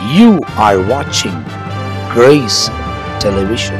You are watching Grace Television.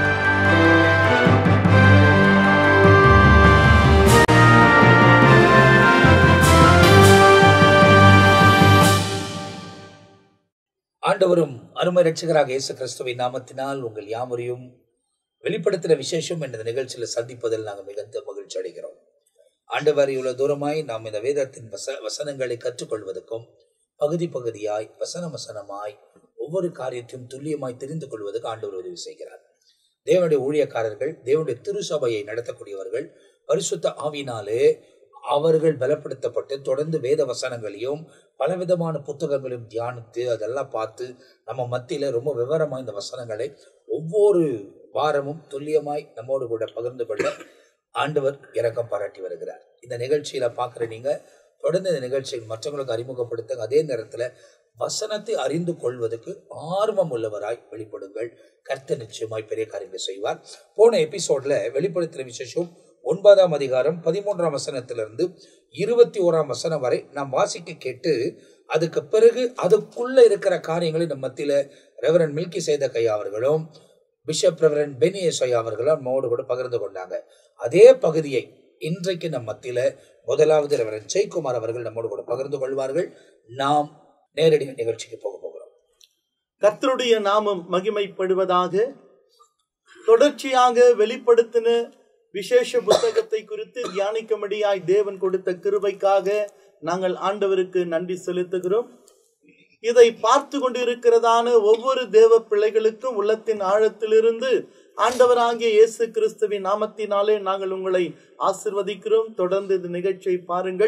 ஆண்டவரும் அருமை ரட்சகராக இயேசு கிறிஸ்துவின் நாமத்தினால் உங்கள் யாவரையும் வெளிப்படுத்தின விசேஷம் என்ற நிகழ்ச்சியில் சந்திப்பதில் நாங்கள் மிகுந்த மகிழ்ச்சி அடைகிறோம் ஆண்டவர் இவ்வளவு தூரமாய் நாம் இந்த வேதத்தின் வச வசனங்களை கற்றுக்கொள்வதற்கும் பகுதி பகுதியாய் வசன வசனமாய் ஒவ்வொரு காரியத்தையும் துல்லியமாய் தெரிந்து கொள்வதற்கு ஆண்டவர் உதவி செய்கிறார் தேவனுடைய ஊழியக்காரர்கள் தேவனுடைய திருசபையை நடத்தக்கூடியவர்கள் பரிசுத்த ஆவினாலே அவர்கள் பலப்படுத்தப்பட்டு தொடர்ந்து வேத வசனங்களையும் பலவிதமான புத்தகங்களையும் தியானித்து அதெல்லாம் பார்த்து நம்ம மத்தியில ரொம்ப விவரமா இந்த வசனங்களை ஒவ்வொரு வாரமும் துல்லியமாய் நம்மோடு கூட பகிர்ந்து கொள்ள ஆண்டவர் இரக்கம் பாராட்டி வருகிறார் இந்த நிகழ்ச்சியில பார்க்குற நீங்க தொடர்ந்து இந்த நிகழ்ச்சியை மற்றவங்களுக்கு அறிமுகப்படுத்துங்க அதே நேரத்துல வசனத்தை அறிந்து கொள்வதற்கு ஆர்வம் உள்ளவராய் வெளிப்படுங்கள் கர்த்தர் நிச்சயமாய் பெரிய காரியங்களை செய்வார் போன எபிசோட்ல வெளிப்படுத்தின விசேஷம் ஒன்பதாம் அதிகாரம் பதிமூன்றாம் வசனத்திலிருந்து இருபத்தி ஓராம் வசனம் வரை நாம் வாசிக்க கேட்டு அதுக்கு பிறகு அதுக்குள்ள இருக்கிற காரியங்களை நம்ம மத்தியில ரெவரன் மில்கி செய்த கையா அவர்களும் பிஷப் ரெவரன் பெனியசோயா அவர்களும் நம்மோடு கூட பகிர்ந்து கொண்டாங்க அதே பகுதியை இன்றைக்கு நம் மத்தியில முதலாவது ரெவரன் ஜெயக்குமார் அவர்கள் நம்மோடு கூட பகிர்ந்து கொள்வார்கள் நாம் நேரடி நிகழ்ச்சிக்கு போக போகிறோம் கர்த்தருடைய நாமம் மகிமைப்படுவதாக தொடர்ச்சியாக வெளிப்படுத்தின விசேஷ புத்தகத்தை குறித்து தியானிக்கும்படியாய் தேவன் கொடுத்த கிருபைக்காக நாங்கள் ஆண்டவருக்கு நன்றி செலுத்துகிறோம் இதை பார்த்து கொண்டிருக்கிறதான ஒவ்வொரு தேவ பிள்ளைகளுக்கும் உள்ளத்தின் ஆழத்திலிருந்து ஆண்டவராகிய இயேசு கிறிஸ்துவின் நாமத்தினாலே நாங்கள் உங்களை ஆசிர்வதிக்கிறோம் தொடர்ந்து இந்த நிகழ்ச்சியை பாருங்கள்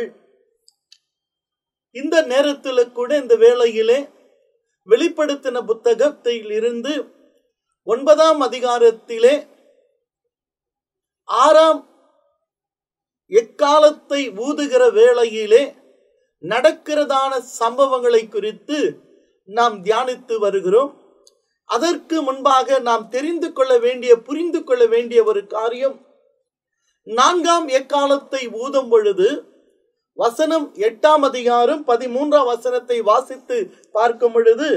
இந்த நேரத்தில் கூட இந்த வேளையிலே வெளிப்படுத்தின புத்தகத்தில் இருந்து ஒன்பதாம் அதிகாரத்திலே ஆறாம் எக்காலத்தை ஊதுகிற வேளையிலே நடக்கிறதான சம்பவங்களை குறித்து நாம் தியானித்து வருகிறோம் அதற்கு முன்பாக நாம் தெரிந்து கொள்ள வேண்டிய புரிந்து கொள்ள வேண்டிய ஒரு காரியம் நான்காம் எக்காலத்தை ஊதும் பொழுது வசனம் எட்டாம் அதிகாரம் பதிமூன்றாம் வசனத்தை வாசித்து பார்க்கும் பொழுது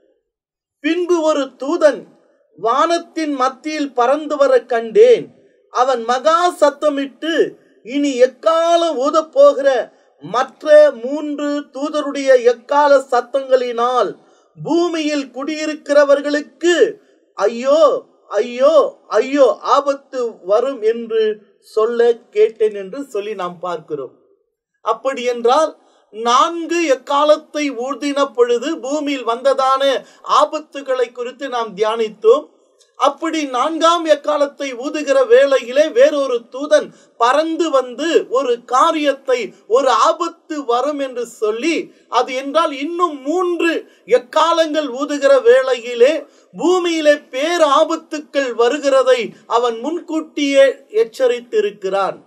பின்பு ஒரு தூதன் வானத்தின் மத்தியில் பறந்து வர கண்டேன் அவன் மகா சத்தமிட்டு இனி எக்காலம் ஊதப் போகிற மற்ற மூன்று தூதருடைய எக்கால சத்தங்களினால் பூமியில் குடியிருக்கிறவர்களுக்கு ஐயோ ஐயோ ஐயோ ஆபத்து வரும் என்று சொல்ல கேட்டேன் என்று சொல்லி நாம் பார்க்கிறோம் அப்படி என்றால் நான்கு எக்காலத்தை ஊர்தின பொழுது பூமியில் வந்ததான ஆபத்துகளை குறித்து நாம் தியானித்தோம் அப்படி நான்காம் எக்காலத்தை ஊதுகிற வேளையிலே வேறொரு தூதன் பறந்து வந்து ஒரு காரியத்தை ஒரு ஆபத்து வரும் என்று சொல்லி அது என்றால் இன்னும் மூன்று எக்காலங்கள் ஊதுகிற வேளையிலே பூமியிலே பேர் ஆபத்துக்கள் வருகிறதை அவன் முன்கூட்டியே எச்சரித்திருக்கிறான்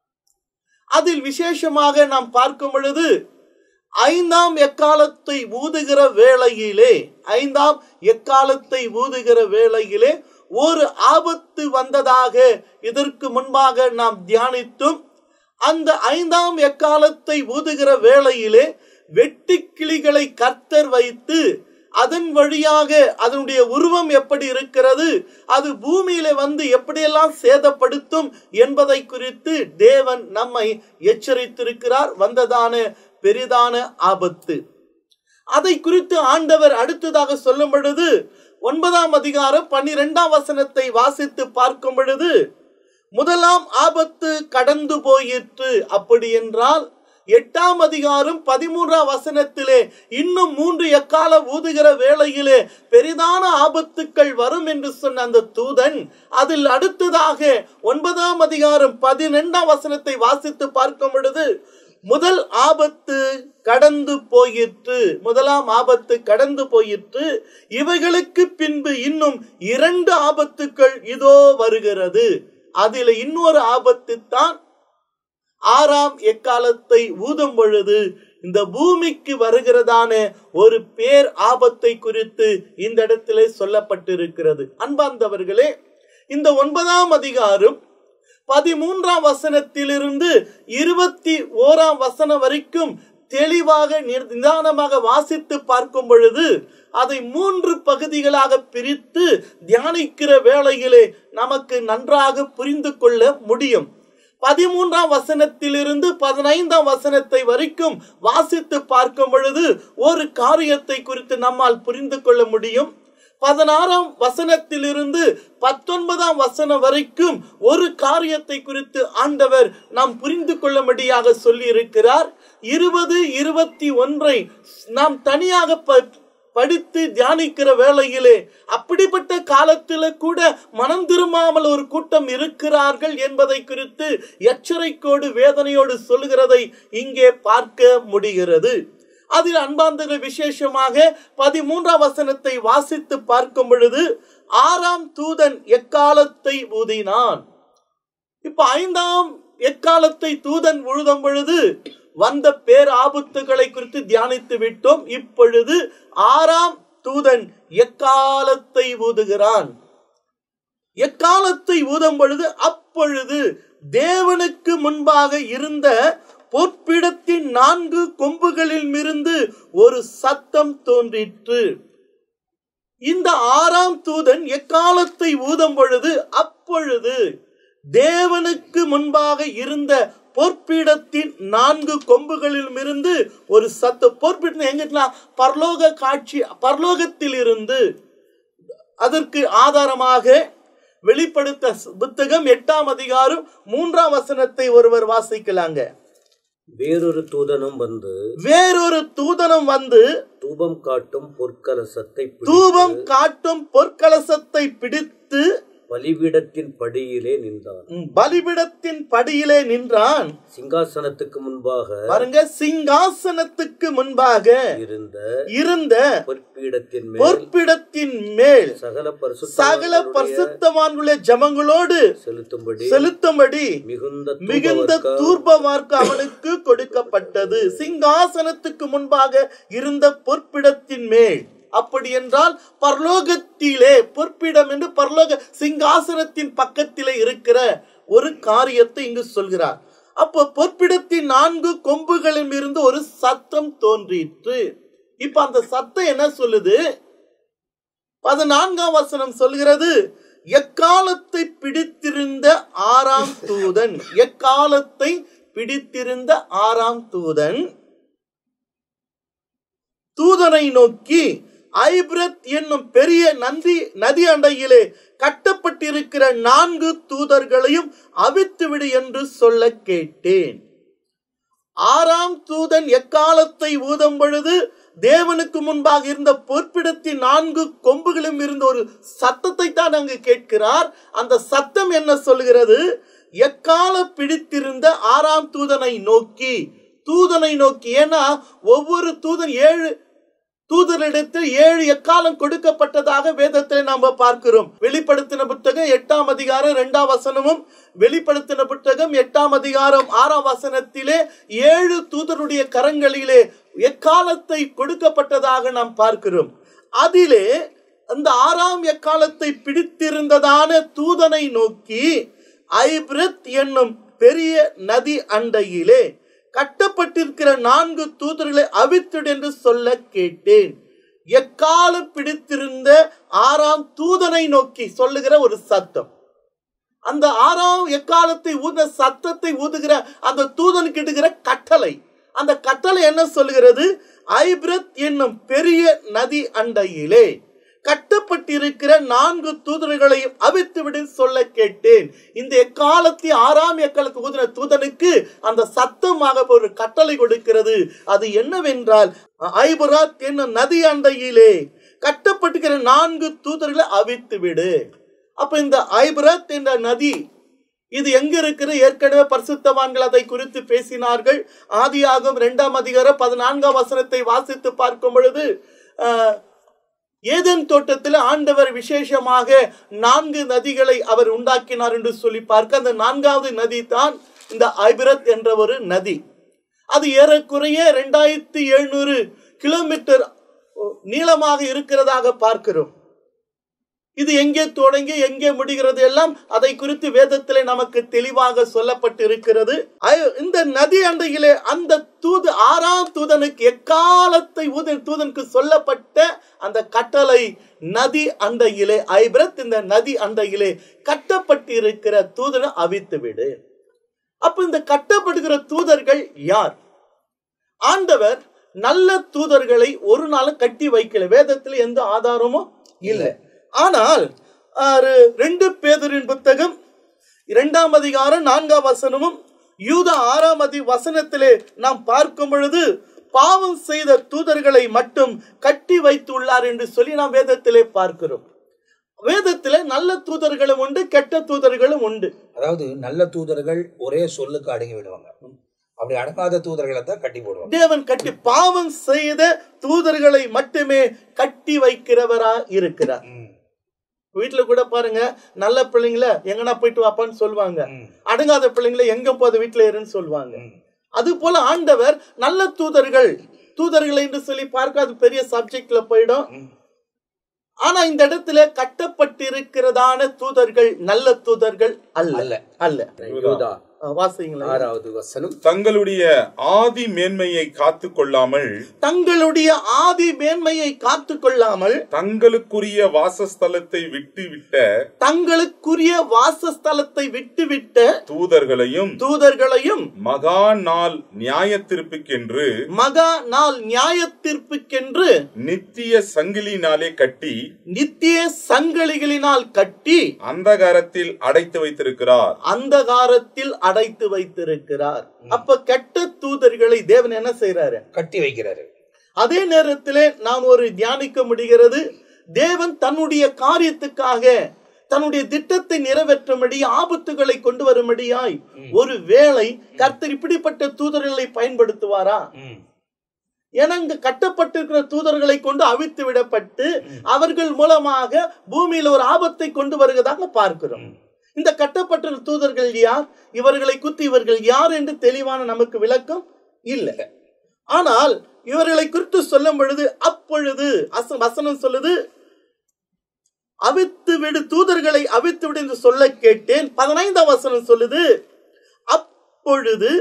அதில் விசேஷமாக நாம் பார்க்கும் பொழுது ஐந்தாம் எக்காலத்தை ஊதுகிற வேளையிலே ஐந்தாம் எக்காலத்தை ஊதுகிற வேளையிலே ஒரு ஆபத்து வந்ததாக இதற்கு முன்பாக நாம் தியானித்தும் அந்த ஐந்தாம் எக்காலத்தை ஊதுகிற வேளையிலே வெட்டி கிளிகளை கர்த்தர் வைத்து அதன் வழியாக அதனுடைய உருவம் எப்படி இருக்கிறது அது பூமியில வந்து எப்படியெல்லாம் சேதப்படுத்தும் என்பதை குறித்து தேவன் நம்மை எச்சரித்திருக்கிறார் வந்ததான பெரிதான ஆபத்து அதை குறித்து ஆண்டவர் அடுத்ததாக சொல்லும் பொழுது ஒன்பதாம் அதிகாரம் பன்னிரெண்டாம் வசனத்தை வாசித்து பார்க்கும் பொழுது முதலாம் ஆபத்து கடந்து போயிற்று அப்படி என்றால் எட்டாம் அதிகாரம் பதிமூன்றாம் வசனத்திலே இன்னும் மூன்று எக்கால ஊதுகிற வேளையிலே பெரிதான ஆபத்துக்கள் வரும் என்று சொன்ன அந்த தூதன் அதில் அடுத்ததாக ஒன்பதாம் அதிகாரம் பதினெண்டாம் வசனத்தை வாசித்து பார்க்கும் பொழுது முதல் ஆபத்து கடந்து போயிற்று முதலாம் ஆபத்து கடந்து போயிற்று இவைகளுக்கு பின்பு இன்னும் இரண்டு ஆபத்துக்கள் இதோ வருகிறது அதில் இன்னொரு ஆபத்து தான் ஆறாம் எக்காலத்தை ஊதும் பொழுது இந்த பூமிக்கு வருகிறதான ஒரு பேர் ஆபத்தை குறித்து இந்த இடத்திலே சொல்லப்பட்டிருக்கிறது அன்பார்ந்தவர்களே இந்த ஒன்பதாம் அதிகாரம் பதிமூன்றாம் வசனத்திலிருந்து இருபத்தி ஓராம் வசனம் வரைக்கும் தெளிவாக நிர்- நிதானமாக வாசித்து பார்க்கும் பொழுது அதை மூன்று பகுதிகளாக பிரித்து தியானிக்கிற வேளையிலே நமக்கு நன்றாக புரிந்து கொள்ள முடியும் பதிமூன்றாம் வசனத்திலிருந்து பதினைந்தாம் வசனத்தை வரைக்கும் வாசித்து பார்க்கும் பொழுது ஒரு காரியத்தை குறித்து நம்மால் புரிந்து கொள்ள முடியும் பதினாறாம் வசனத்திலிருந்து பத்தொன்பதாம் வசனம் வரைக்கும் ஒரு காரியத்தை குறித்து ஆண்டவர் நாம் புரிந்து கொள்ளும்படியாக சொல்லி இருக்கிறார் இருபது இருபத்தி ஒன்றை நாம் தனியாக ப- படித்து தியானிக்கிற வேளையிலே அப்படிப்பட்ட காலத்தில கூட மனம் திரும்பாமல் ஒரு கூட்டம் இருக்கிறார்கள் என்பதை குறித்து எச்சரிக்கோடு வேதனையோடு சொல்லுகிறதை இங்கே பார்க்க முடிகிறது அதில் அன்பார்ந்த விசேஷமாக பதிமூன்றாம் வசனத்தை வாசித்து பார்க்கும் பொழுது ஆறாம் தூதன் எக்காலத்தை ஊதினான் இப்ப ஐந்தாம் எக்காலத்தை தூதன் உழுதும் பொழுது வந்த பேர் ஆபத்துகளை குறித்து தியானித்து விட்டோம் இப்பொழுது ஆறாம் தூதன் எக்காலத்தை ஊதுகிறான் எக்காலத்தை ஊதும் பொழுது அப்பொழுது தேவனுக்கு முன்பாக இருந்த பொற்பிடத்தின் நான்கு கொம்புகளில் இருந்து ஒரு சத்தம் தோன்றிற்று இந்த ஆறாம் தூதன் எக்காலத்தை ஊதும் பொழுது அப்பொழுது தேவனுக்கு முன்பாக இருந்த பொற்பீடத்தின் நான்கு கொம்புகளிலும் இருந்து ஒரு சத்து பொற்பீடம் எங்கிட்டா பரலோக காட்சி பரலோகத்தில் இருந்து அதற்கு ஆதாரமாக வெளிப்படுத்த புத்தகம் எட்டாம் அதிகாரம் மூன்றாம் வசனத்தை ஒருவர் வாசிக்கலாங்க வேறொரு தூதனும் வந்து வேறொரு தூதனம் வந்து தூபம் காட்டும் பொற்கலசத்தை பிடித்து தூபம் காட்டும் பொற்கலசத்தை பிடித்து பலிபீடத்தின் படியிலே நின்றான் ம், பலிபிடத்தின் படியிலே நின்றான் சிங்காசனத்துக்கு முன்பாக பாருங்க சிங்காசனத்துக்கு முன்பாக இருந்த இருந்த பொற்பீடத்தின் மேல் பொற்பிடத்தின் மேல் சகல சகல பரிசுத்த பரிசுத்தவான்களுடைய ஜபங்களோடு செலுத்தும்படி செலுத்தும்படி மிகுந்த மிகுந்த தூபவர்க்கம் தூர்பமார்க்கு அவனுக்கு கொடுக்கப்பட்டது சிங்காசனத்துக்கு முன்பாக இருந்த பொற்பிடத்தின் மேல் அப்படி என்றால் பரலோகத்திலே பொற்பிடம் என்று பரலோக சிங்காசனத்தின் பக்கத்திலே இருக்கிற ஒரு காரியத்தை இங்கு சொல்கிறார் அப்போ பொற்பிடத்தின் நான்கு கொம்புகளில் இருந்து ஒரு சத்தம் தோன்றிற்று இப்ப அந்த சத்தம் என்ன சொல்லுது பதினான்காம் வசனம் சொல்கிறது எக்காலத்தை பிடித்திருந்த ஆறாம் தூதன் எக்காலத்தை பிடித்திருந்த ஆறாம் தூதன் தூதனை நோக்கி ஐப்ரத் என்னும் பெரிய நந்தி நதி அண்டையிலே கட்டப்பட்டிருக்கிற நான்கு தூதர்களையும் அவித்துவிடு என்று சொல்ல கேட்டேன் ஆறாம் தூதன் எக்காலத்தை ஊதும் பொழுது தேவனுக்கு முன்பாக இருந்த பொற்பிடத்தின் நான்கு கொம்புகளும் இருந்த ஒரு சத்தத்தை தான் அங்கு கேட்கிறார் அந்த சத்தம் என்ன சொல்கிறது எக்கால பிடித்திருந்த ஆறாம் தூதனை நோக்கி தூதனை நோக்கி ஏன்னா ஒவ்வொரு தூதன் ஏழு தூதரிடத்தில் ஏழு எக்காலம் கொடுக்கப்பட்டதாக வேதத்தில் நாம பார்க்கிறோம் வெளிப்படுத்தின புத்தகம் எட்டாம் அதிகாரம் இரண்டாம் வசனமும் வெளிப்படுத்தின புத்தகம் எட்டாம் அதிகாரம் ஆறாம் வசனத்திலே ஏழு தூதருடைய கரங்களிலே எக்காலத்தை கொடுக்கப்பட்டதாக நாம் பார்க்கிறோம் அதிலே அந்த ஆறாம் எக்காலத்தை பிடித்திருந்ததான தூதனை நோக்கி ஐபிரத் என்னும் பெரிய நதி அண்டையிலே கட்டப்பட்டிருக்கிற நான்கு தூதர்களை அவித்துடு என்று சொல்ல கேட்டேன் எக்காலம் பிடித்திருந்த ஆறாம் தூதனை நோக்கி சொல்லுகிற ஒரு சத்தம் அந்த ஆறாம் எக்காலத்தை ஊத சத்தத்தை ஊதுகிற அந்த தூதனுக்கு இடுகிற கட்டளை அந்த கட்டளை என்ன சொல்லுகிறது ஐபிரத் என்னும் பெரிய நதி அண்டையிலே கட்டப்பட்டிருக்கிற நான்கு தூதர்களையும் அவித்துவிடு சொல்ல கேட்டேன் இந்த எக்காலத்தில் ஆறாம் எக்காலத்து ஊதின தூதனுக்கு அந்த சத்தமாக ஒரு கட்டளை கொடுக்கிறது அது என்னவென்றால் ஐபராத் என்னும் நதி அண்டையிலே கட்டப்பட்டிருக்கிற நான்கு தூதர்களை அவித்து விடு அப்ப இந்த ஐபராத் என்ற நதி இது எங்க இருக்கிற ஏற்கனவே பரிசுத்தவான்கள் அதை குறித்து பேசினார்கள் ஆதியாகும் இரண்டாம் அதிகாரம் பதினான்காம் வசனத்தை வாசித்து பார்க்கும் பொழுது ஆஹ், ஏதேன் தோட்டத்தில் ஆண்டவர் விசேஷமாக நான்கு நதிகளை அவர் உண்டாக்கினார் என்று சொல்லி பார்க்க அந்த நான்காவது நதி தான் இந்த ஐபிரத் என்ற ஒரு நதி அது ஏறக்குறைய ரெண்டாயிரத்தி எழுநூறு கிலோமீட்டர் நீளமாக இருக்கிறதாக பார்க்கிறோம் இது எங்கே தொடங்கி எங்கே முடிகிறது எல்லாம் அதை குறித்து வேதத்திலே நமக்கு தெளிவாக சொல்லப்பட்டு இருக்கிறது இந்த நதி அண்டையிலே அந்த தூது ஆறாம் தூதனுக்கு எக்காலத்தை ஊதன் தூதனுக்கு சொல்லப்பட்ட அந்த கட்டளை நதி அண்டையிலே ஐபிரத் இந்த நதி அண்டையிலே கட்டப்பட்டு இருக்கிற தூதனை அவித்து விடு அப்ப இந்த கட்டப்படுகிற தூதர்கள் யார் ஆண்டவர் நல்ல தூதர்களை ஒரு நாளும் கட்டி வைக்கல வேதத்துல எந்த ஆதாரமும் இல்லை ஆனால் ஆறு, ரெண்டு பேதரின் புத்தகம் இரண்டாம் அதிகாரம் நான்காம் வசனமும் யூத ஆறாம் அதி வசனத்திலே நாம் பார்க்கும் பொழுது பாவம் செய்த தூதர்களை மட்டும் கட்டி வைத்துள்ளார் என்று சொல்லி நாம் வேதத்திலே பார்க்கிறோம் வேதத்திலே நல்ல தூதர்களும் உண்டு கெட்ட தூதர்களும் உண்டு அதாவது நல்ல தூதர்கள் ஒரே சொல்லுக்கு அடங்கி விடுவாங்க அப்படி அடங்காத தூதர்களை தான் கட்டி போடுவாங்க தேவன் கட்டி பாவம் செய்த தூதர்களை மட்டுமே கட்டி வைக்கிறவரா இருக்கிறார் ம், வீட்டுல கூட பாருங்க நல்ல பிள்ளைங்கள எங்கனா போயிட்டு வாப்பான்னு சொல்லுவாங்க ம், அடங்காத பிள்ளைங்கள எங்க போத வீட்டுல இருன்னு சொல்லுவாங்க ம். அது போல ஆண்டவர் நல்ல தூதர்கள் தூதர்கள் என்று சொல்லி பார்க்க அது பெரிய சப்ஜெக்ட்ல போயிடும் ம். ஆனா இந்த இடத்துல கட்டப்பட்டிருக்கிறதான தூதர்கள் நல்ல தூதர்கள் அல்ல அல்ல. அல்ல யூதா அஹ் வாசிங்களேன் ஆறாவது வசனம் தங்களுடைய ஆதி மேன்மையை காத்து கொள்ளாமல் தங்களுடைய ஆதி மேன்மையை காத்து கொள்ளாமல் தங்களுக்குரிய வாசஸ்தலத்தை விட்டுவிட்ட தங்களுக்குரிய வாசஸ்தலத்தை விட்டுவிட்ட தூதர்களையும் தூதர்களையும் மகா நாள் நியாயத்திருப்புக்கென்று மகா நாள் நியாயத்தீர்ப்புக்கென்று நித்திய சங்கிலினாலே கட்டி நித்திய சங்கிலிகளினால் கட்டி அந்தகாரத்தில் அடைத்து வைத்திருக்கிறார் அந்தகாரத்தில் அடைத்து வைத்திருக்கிறார் அப்ப கெட்ட தூதர்களை தேவன் என்ன செய்யறாரு கட்டி வைக்கிறாரு அதே நேரத்திலே நாம் ஒரு தியானிக்க முடிகிறது தேவன் தன்னுடைய காரியத்துக்காக தன்னுடைய திட்டத்தை நிறைவேற்றும்படி ஆபத்துகளை கொண்டு வரும்படியாய் ஒரு வேளை கர்த்தர் இப்படிப்பட்ட தூதர்களை பயன்படுத்துவாரா ம், ஏன்னா இங்க கட்டப்பட்டிருக்கிற தூதர்களை கொண்டு அவித்து விடப்பட்டு அவர்கள் மூலமாக பூமியில ஒரு ஆபத்தை கொண்டு வருவதாக பார்க்கிறோம் இந்த கட்டப்பட்ட தூதர்கள் யார் இவர்களை குத்தி இவர்கள் யார் என்று தெளிவான நமக்கு விளக்கம் இல்லை ஆனால் இவர்களை குறித்து சொல்லும் பொழுது அப்பொழுது அச- வசனம் சொல்லுது அவித்து விடு தூதர்களை அவித்து விடு என்று சொல்ல கேட்டேன் பதினைந்தாம் வசனம் சொல்லுது அப்பொழுது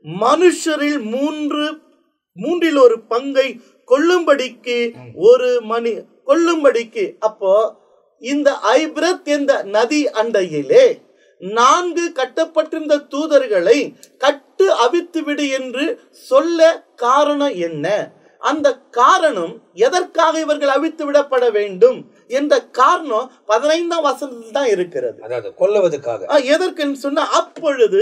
மனுஷரில் மூன்று மூன்றில் ஒரு பங்கை கொள்ளும்படிக்கு ஒரு மணி கொள்ளும்படிக்கு அப்போ இந்த ஐபிரத் என்ற நதி அண்டையிலே நான்கு கட்டப்பட்டிருந்த தூதர்களை கட்டு அவித்து விடு என்று சொல்ல காரணம் என்ன அந்த காரணம் எதற்காக இவர்கள் அவித்து விடப்பட வேண்டும் என்ற காரணம் பதினைந்தாம் வசனத்தில் தான் இருக்கிறது அதாவது கொல்லுவதற்காக ஆ, எதற்குன்னு சொன்னா அப்பொழுது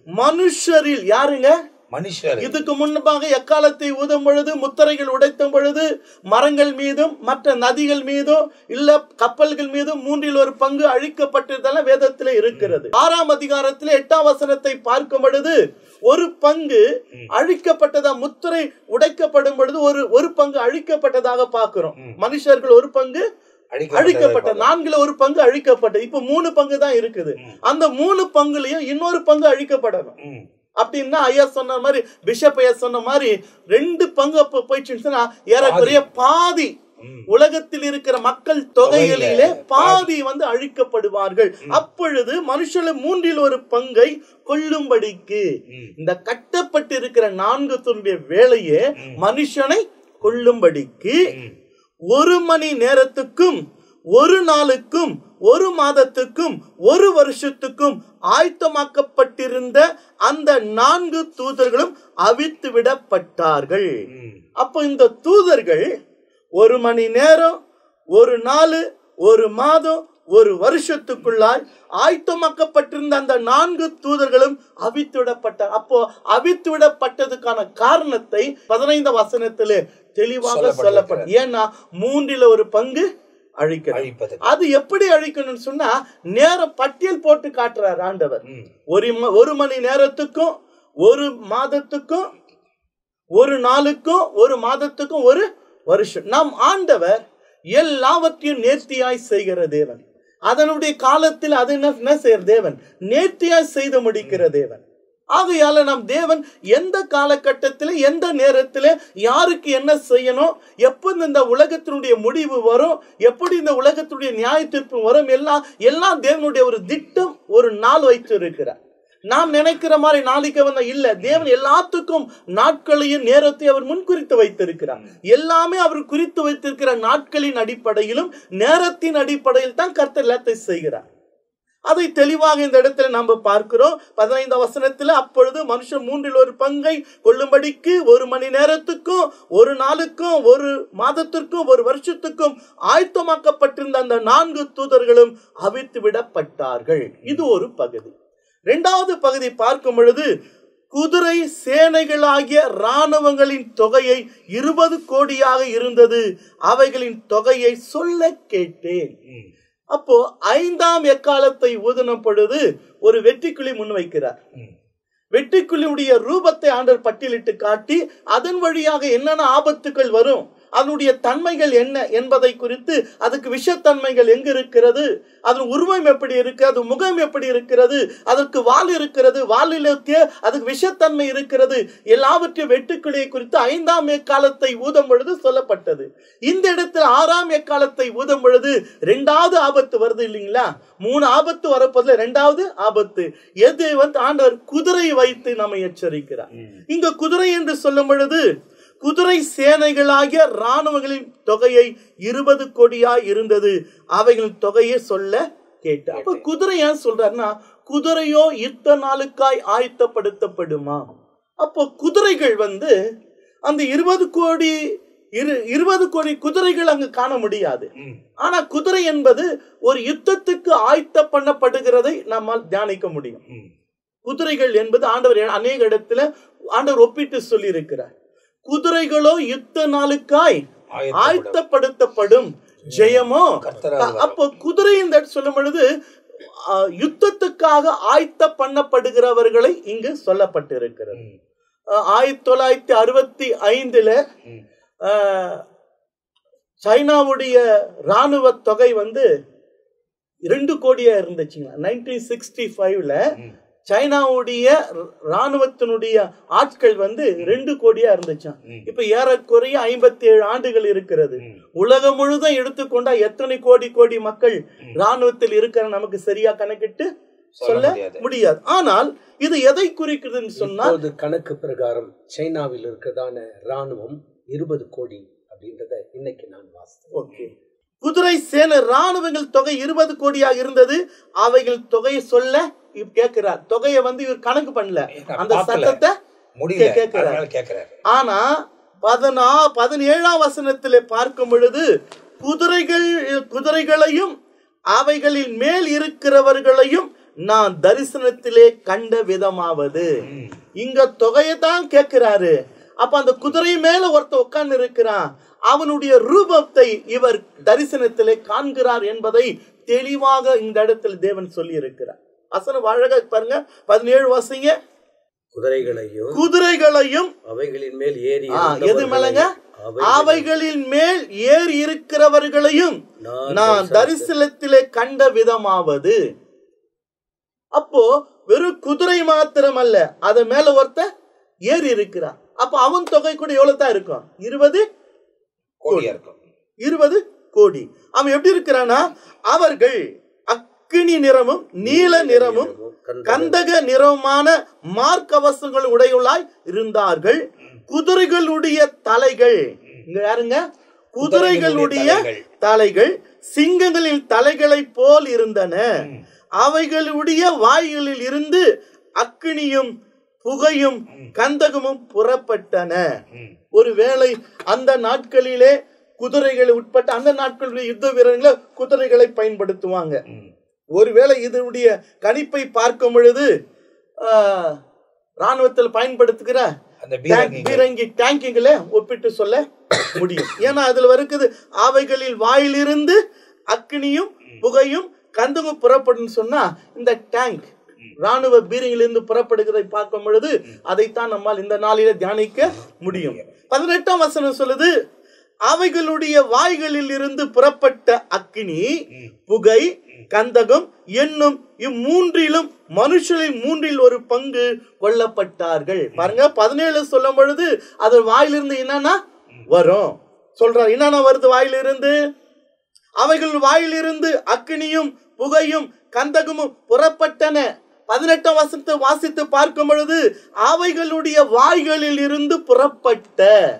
மனுஷரில் யாருங்க மனுஷர் இதுக்கு முன்பாக எக்காலத்தை ஊதும் பொழுது முத்திரைகள் உடைத்தும் பொழுது மரங்கள் மீதும் மற்ற நதிகள் மீதும் இல்ல கப்பல்கள் மீதும் மூன்றில் ஒரு பங்கு அழிக்கப்பட்டதெல்லாம் வேதத்திலே இருக்கிறது ஆறாம் அதிகாரத்திலே எட்டாம் வசனத்தை பார்க்கும் பொழுது ஒரு பங்கு அழிக்கப்பட்டதா முத்திரை உடைக்கப்படும் பொழுது ஒரு ஒரு பங்கு அழிக்கப்பட்டதாக பார்க்கிறோம் மனுஷர்கள் ஒரு பங்கு அழிக்கப்பட்ட நான்குல ஒரு பங்கு அழிக்கப்பட்டது இப்ப மூணு பங்கு தான் இருக்குது அந்த மூணு பங்குலயும் இன்னொரு பங்கு அழிக்கப்படணும் ம், அப்படின்னா ஐயா சொன்ன மாதிரி பிஷப் ஐயா சொன்ன மாதிரி ரெண்டு பங்கு அப்ப போயிடுச்சுன்னு சொன்னா ஏறக்குறைய பாதி ம். உலகத்தில் இருக்கிற மக்கள் தொகைகளிலே பாதி வந்து அழிக்கப்படுவார்கள் அப்பொழுது மனுஷல மூன்றில் ஒரு பங்கை கொள்ளும்படிக்கு ம். இந்த கட்டப்பட்டு இருக்கிற நான்கு துண்டிய வேலையே மனுஷனை கொள்ளும்படிக்கு ம். ஒரு மணி நேரத்துக்கும் ஒரு நாளுக்கும் ஒரு மாதத்துக்கும் ஒரு வருஷத்துக்கும் ஆயத்தமாக்கப்பட்டிருந்த அந்த நான்கு தூதர்களும் அவித்து விடப்பட்டார்கள் ம். அப்போ இந்த தூதர்கள் ஒரு மணி நேரம் ஒரு நாள் ஒரு மாதம் ஒரு வருஷத்துக்குள்ளாய் ஆயத்தமாக்கப்பட்டிருந்த அந்த நான்கு தூதர்களும் அவித்து விடப்பட்ட அப்போ அவித்து விடப்பட்டதுக்கான காரணத்தை பதினைந்து வசனத்திலே தெளிவாக சொல்லப்பட்டிருக்கிறது. சொல்லப்படும் ஏன்னா மூன்றில ஒரு பங்கு அழிக்கணும் அழிப்பது அது எப்படி அழிக்கணும்னு சொன்னா நேரம் பட்டியல் போட்டு காட்டுறார் ஆண்டவர் ம். ஒரு ம- ஒரு மணி நேரத்துக்கும் ஒரு மாதத்துக்கும் ஒரு நாளுக்கும் ஒரு மாதத்துக்கும் ஒரு வருஷம் நம் ஆண்டவர் எல்லாவற்றையும் நேர்த்தியாய் செய்கிற தேவன் அதனுடைய காலத்தில் அது என்ன என்ன செய்யற தேவன் நேர்த்தியாய் செய்து முடிக்கிற தேவன் ஆகையால நம் தேவன் எந்த காலகட்டத்தில் எந்த நேரத்தில் யாருக்கு என்ன செய்யணும் எப்போ இந்த உலகத்தினுடைய முடிவு வரும் எப்படி இந்த உலகத்தினுடைய நியாய தீர்ப்பு வரும் எல்லாம் எல்லாம் தேவனுடைய ஒரு திட்டம் ஒரு நாள் வைத்து இருக்கிறார் நாம் நினைக்கிற மாதிரி நாளைக்கு வந்த இல்ல தேவன் எல்லாத்துக்கும் நாட்களையும் நேரத்தை அவர் முன்குறித்து வைத்திருக்கிறார் எல்லாமே அவர் குறித்து வைத்திருக்கிற நாட்களின் அடிப்படையிலும் நேரத்தின் அடிப்படையில் தான் கர்த்தர் எல்லாத்தையும் செய்கிறார் அதை தெளிவாக இந்த இடத்துல நம்ம பார்க்கிறோம் பதினைந்தாம் வசனத்துல அப்பொழுது மனுஷன் மூன்றில் ஒரு பங்கை கொள்ளும்படிக்கு ஒரு மணி நேரத்துக்கும் ஒரு நாளுக்கும் ஒரு மாதத்திற்கும் ஒரு வருஷத்துக்கும் ஆயத்தமாக்கப்பட்டிருந்த அந்த நான்கு தூதர்களும் அவித்து விடப்பட்டார்கள் இது ஒரு பகுதி இரண்டாவது பகுதி பார்க்கும் பொழுது குதிரை சேனைகளாகிய இராணுவங்களின் தொகையை இருபது கோடியாக இருந்தது அவைகளின் தொகையை சொல்ல கேட்டேன் அப்போ ஐந்தாம் எக்காலத்தை ஊதின பொழுது ஒரு வெற்றிக்குழி முன்வைக்கிறார் வெட்டுக்குழியுடைய ரூபத்தை ஆண்டவர் பட்டியலிட்டு காட்டி அதன் வழியாக என்னென்ன ஆபத்துக்கள் வரும் அதனுடைய தன்மைகள் என்ன என்பதை குறித்து அதுக்கு விஷத்தன்மைகள் எங்க இருக்கிறது அதன் உருவம் எப்படி இருக்கு அது முகம் எப்படி இருக்கிறது அதற்கு வால் இருக்கிறது வாலில் அதுக்கு விஷத்தன்மை இருக்கிறது எல்லாவற்றையும் வெட்டுக்கிளியை குறித்து ஐந்தாம் எக்காலத்தை ஊதும் பொழுது சொல்லப்பட்டது இந்த இடத்துல ஆறாம் எக்காலத்தை ஊதும் பொழுது ரெண்டாவது ஆபத்து வருது இல்லைங்களா மூணு ஆபத்து வரப்போதுல ரெண்டாவது ஆபத்து எது வந்து ஆண்டவர் குதிரை வைத்து நம்மை எச்சரிக்கிறார் இங்க குதிரை என்று சொல்லும் பொழுது குதிரை சேனைகளாகிய இராணுவங்களின் தொகையை இருபது கோடியா இருந்தது அவைகளின் தொகையை சொல்ல கேட்டு அப்ப குதிரை ஏன் சொல்றாருன்னா குதிரையோ யுத்த நாளுக்காய் ஆயத்தப்படுத்தப்படுமா அப்போ குதிரைகள் வந்து அந்த இருபது கோடி இரு இருபது கோடி குதிரைகள் அங்கு காண முடியாது ஆனா குதிரை என்பது ஒரு யுத்தத்துக்கு ஆயத்த பண்ணப்படுகிறதை நம்மால் தியானிக்க முடியும் குதிரைகள் என்பது ஆண்டவர் அநேக இடத்துல ஆண்டவர் ஒப்பிட்டு சொல்லி இருக்கிறார் குதிரைகளோ யுத்த நாளுக்காய் ஆயத்தப்படுத்தப்படும் ஜெயமோ கர்த்தரால் அப்போ குதிரை இந்த இடத்துல சொல்லும் பொழுது ஆ, யுத்தத்துக்காக ஆயத்த பண்ணப்படுகிறவர்களை இங்கு சொல்லப்பட்டிருக்கிறது ஆ, ஆயிரத்தி தொள்ளாயிரத்தி அறுபத்தி ஐந்துல ஆ, சைனாவுடைய ராணுவ தொகை வந்து ரெண்டு கோடியா இருந்துச்சுங்க நைன்டீன் சிக்ஸ்டி ஃபைவ்ல சைனாவுடைய ராணுவத்தினுடைய ஆட்கள் வந்து ரெண்டு கோடியா இருந்துச்சாம் இப்ப ஏறக்குறைய ஐம்பத்தி ஏழு ஆண்டுகள் இருக்கிறது உலகம் முழுதும் எடுத்துக்கொண்டா எத்தனை கோடி கோடி மக்கள் ராணுவத்தில் இருக்கிற நமக்கு சரியா கணக்கிட்டு சொல்ல முடியாது. முடியாது ஆனால் இது எதை குறிக்கிறதுன்னு சொன்னால் இப்போது கணக்கு பிரகாரம் சைனாவில் இருக்கிறதான ராணுவம் இருபது கோடி அப்படின்றத இன்னைக்கு நான் வாசித்தேன் ஓகே குதிரை சேனை ராணுவங்கள் தொகை இருபது கோடியாக இருந்தது அவைகள் தொகையை சொல்ல இவ் கேட்கிறார் தொகையை வந்து இவர் கணக்கு பண்ணல நான் அந்த பார்க்கல. சட்டத்தை முடியல கேட்கிறார். அதனால கேட்கிறாரு ஆனா பதினா பதினேழாம் வசனத்திலே பார்க்கும் பொழுது குதிரைகள் குதிரைகளையும் அவைகளின் மேல் இருக்கிறவர்களையும் நான் தரிசனத்திலே கண்ட விதமாவது இங்க தொகையை தான் கேட்கிறாரு அப்ப அந்த குதிரை மேல ஒருத்தன் உட்கார்ந்து இருக்கிறான் அவனுடைய ரூபத்தை இவர் தரிசனத்திலே காண்கிறார் என்பதை தெளிவாக இந்த இடத்தில் தேவன் சொல்லி இருக்கிறார் வசனம் அழகா பாருங்க பதினேழு வாசிங்க குதிரைகளையும் குதிரைகளையும் அவைகளின் மேல் ஏறி ஆ, எது மேலங்க அவைகளின் அவைகளின் மேல் ஏறி இருக்கிறவர்களையும் நான் நான் தரிசனத்திலே கண்ட விதமாவது அப்போ வெறும் குதிரை மாத்திரம் அல்ல அது மேல ஒருத்த ஏறி இருக்கிறான் அப்ப அவன் தொகை கூட எவ்வளவு தான் இருக்கும் இருபது கோடியா இருக்கும் இருபது கோடி அவன் எப்படி இருக்கிறானா அவர்கள் அக்கினி நிறமும் நீல நிறமும் கந்தக கந்தக நிறமான மார்க்கவசங்கள் உடையுள்ளாய் இருந்தார்கள் குதிரைகளுடைய தலைகள் இங்க யாருங்க குதிரைகளுடைய தலைகள். தலைகள் சிங்கங்களின் தலைகளைப் போல் இருந்தன அவைகளுடைய வாய்களில் இருந்து அக்கினியும் புகையும் கந்தகமும் புறப்பட்டன ஒருவேளை அந்த நாட்களிலே குதிரைகளை உட்பட்ட அந்த நாட்களுடைய யுத்த வீரர்களை குதிரைகளை பயன்படுத்துவாங்க ஒருவேளை இதனுடைய கணிப்பை பார்க்கும் பொழுது ஆஹ், ராணுவத்தில் பயன்படுத்துகிற அந்த tank, பீரங்கிகள். பீரங்கி டேங்கிங்களை ஒப்பிட்டு சொல்ல முடியும் ஏன்னா அதுல வருக்குது அவைகளில் வாயிலிருந்து அக்னியும் புகையும் கந்தமும் புறப்படும் சொன்னா இந்த டேங்க் ராணுவ பீரங்கிலிருந்து புறப்படுகிறதை பார்க்கும் பொழுது அதைத்தான் நம்மால் இந்த நாளில தியானிக்க முடியும் பதினெட்டாம் வசனம் சொல்லுது அவைகளுடைய வாய்களில் இருந்து புறப்பட்ட அக்கினி புகை கந்தகம் என்னும் இம்மூன்றிலும் மனுஷரில் மூன்றில் ஒரு பங்கு கொல்லப்பட்டார்கள் பாருங்க பதினேழு சொல்லும் பொழுது அது வாயிலிருந்து என்னன்னா வரும் சொல்றார் என்னன்னா வருது வாயிலிருந்து அவைகள் வாயிலிருந்து அக்கினியும் புகையும் கந்தகமும் புறப்பட்டன பதினெட்டாம் வசனத்தை வாசித்து பார்க்கும் பொழுது அவைகளுடைய வாய்களில் இருந்து புறப்பட்ட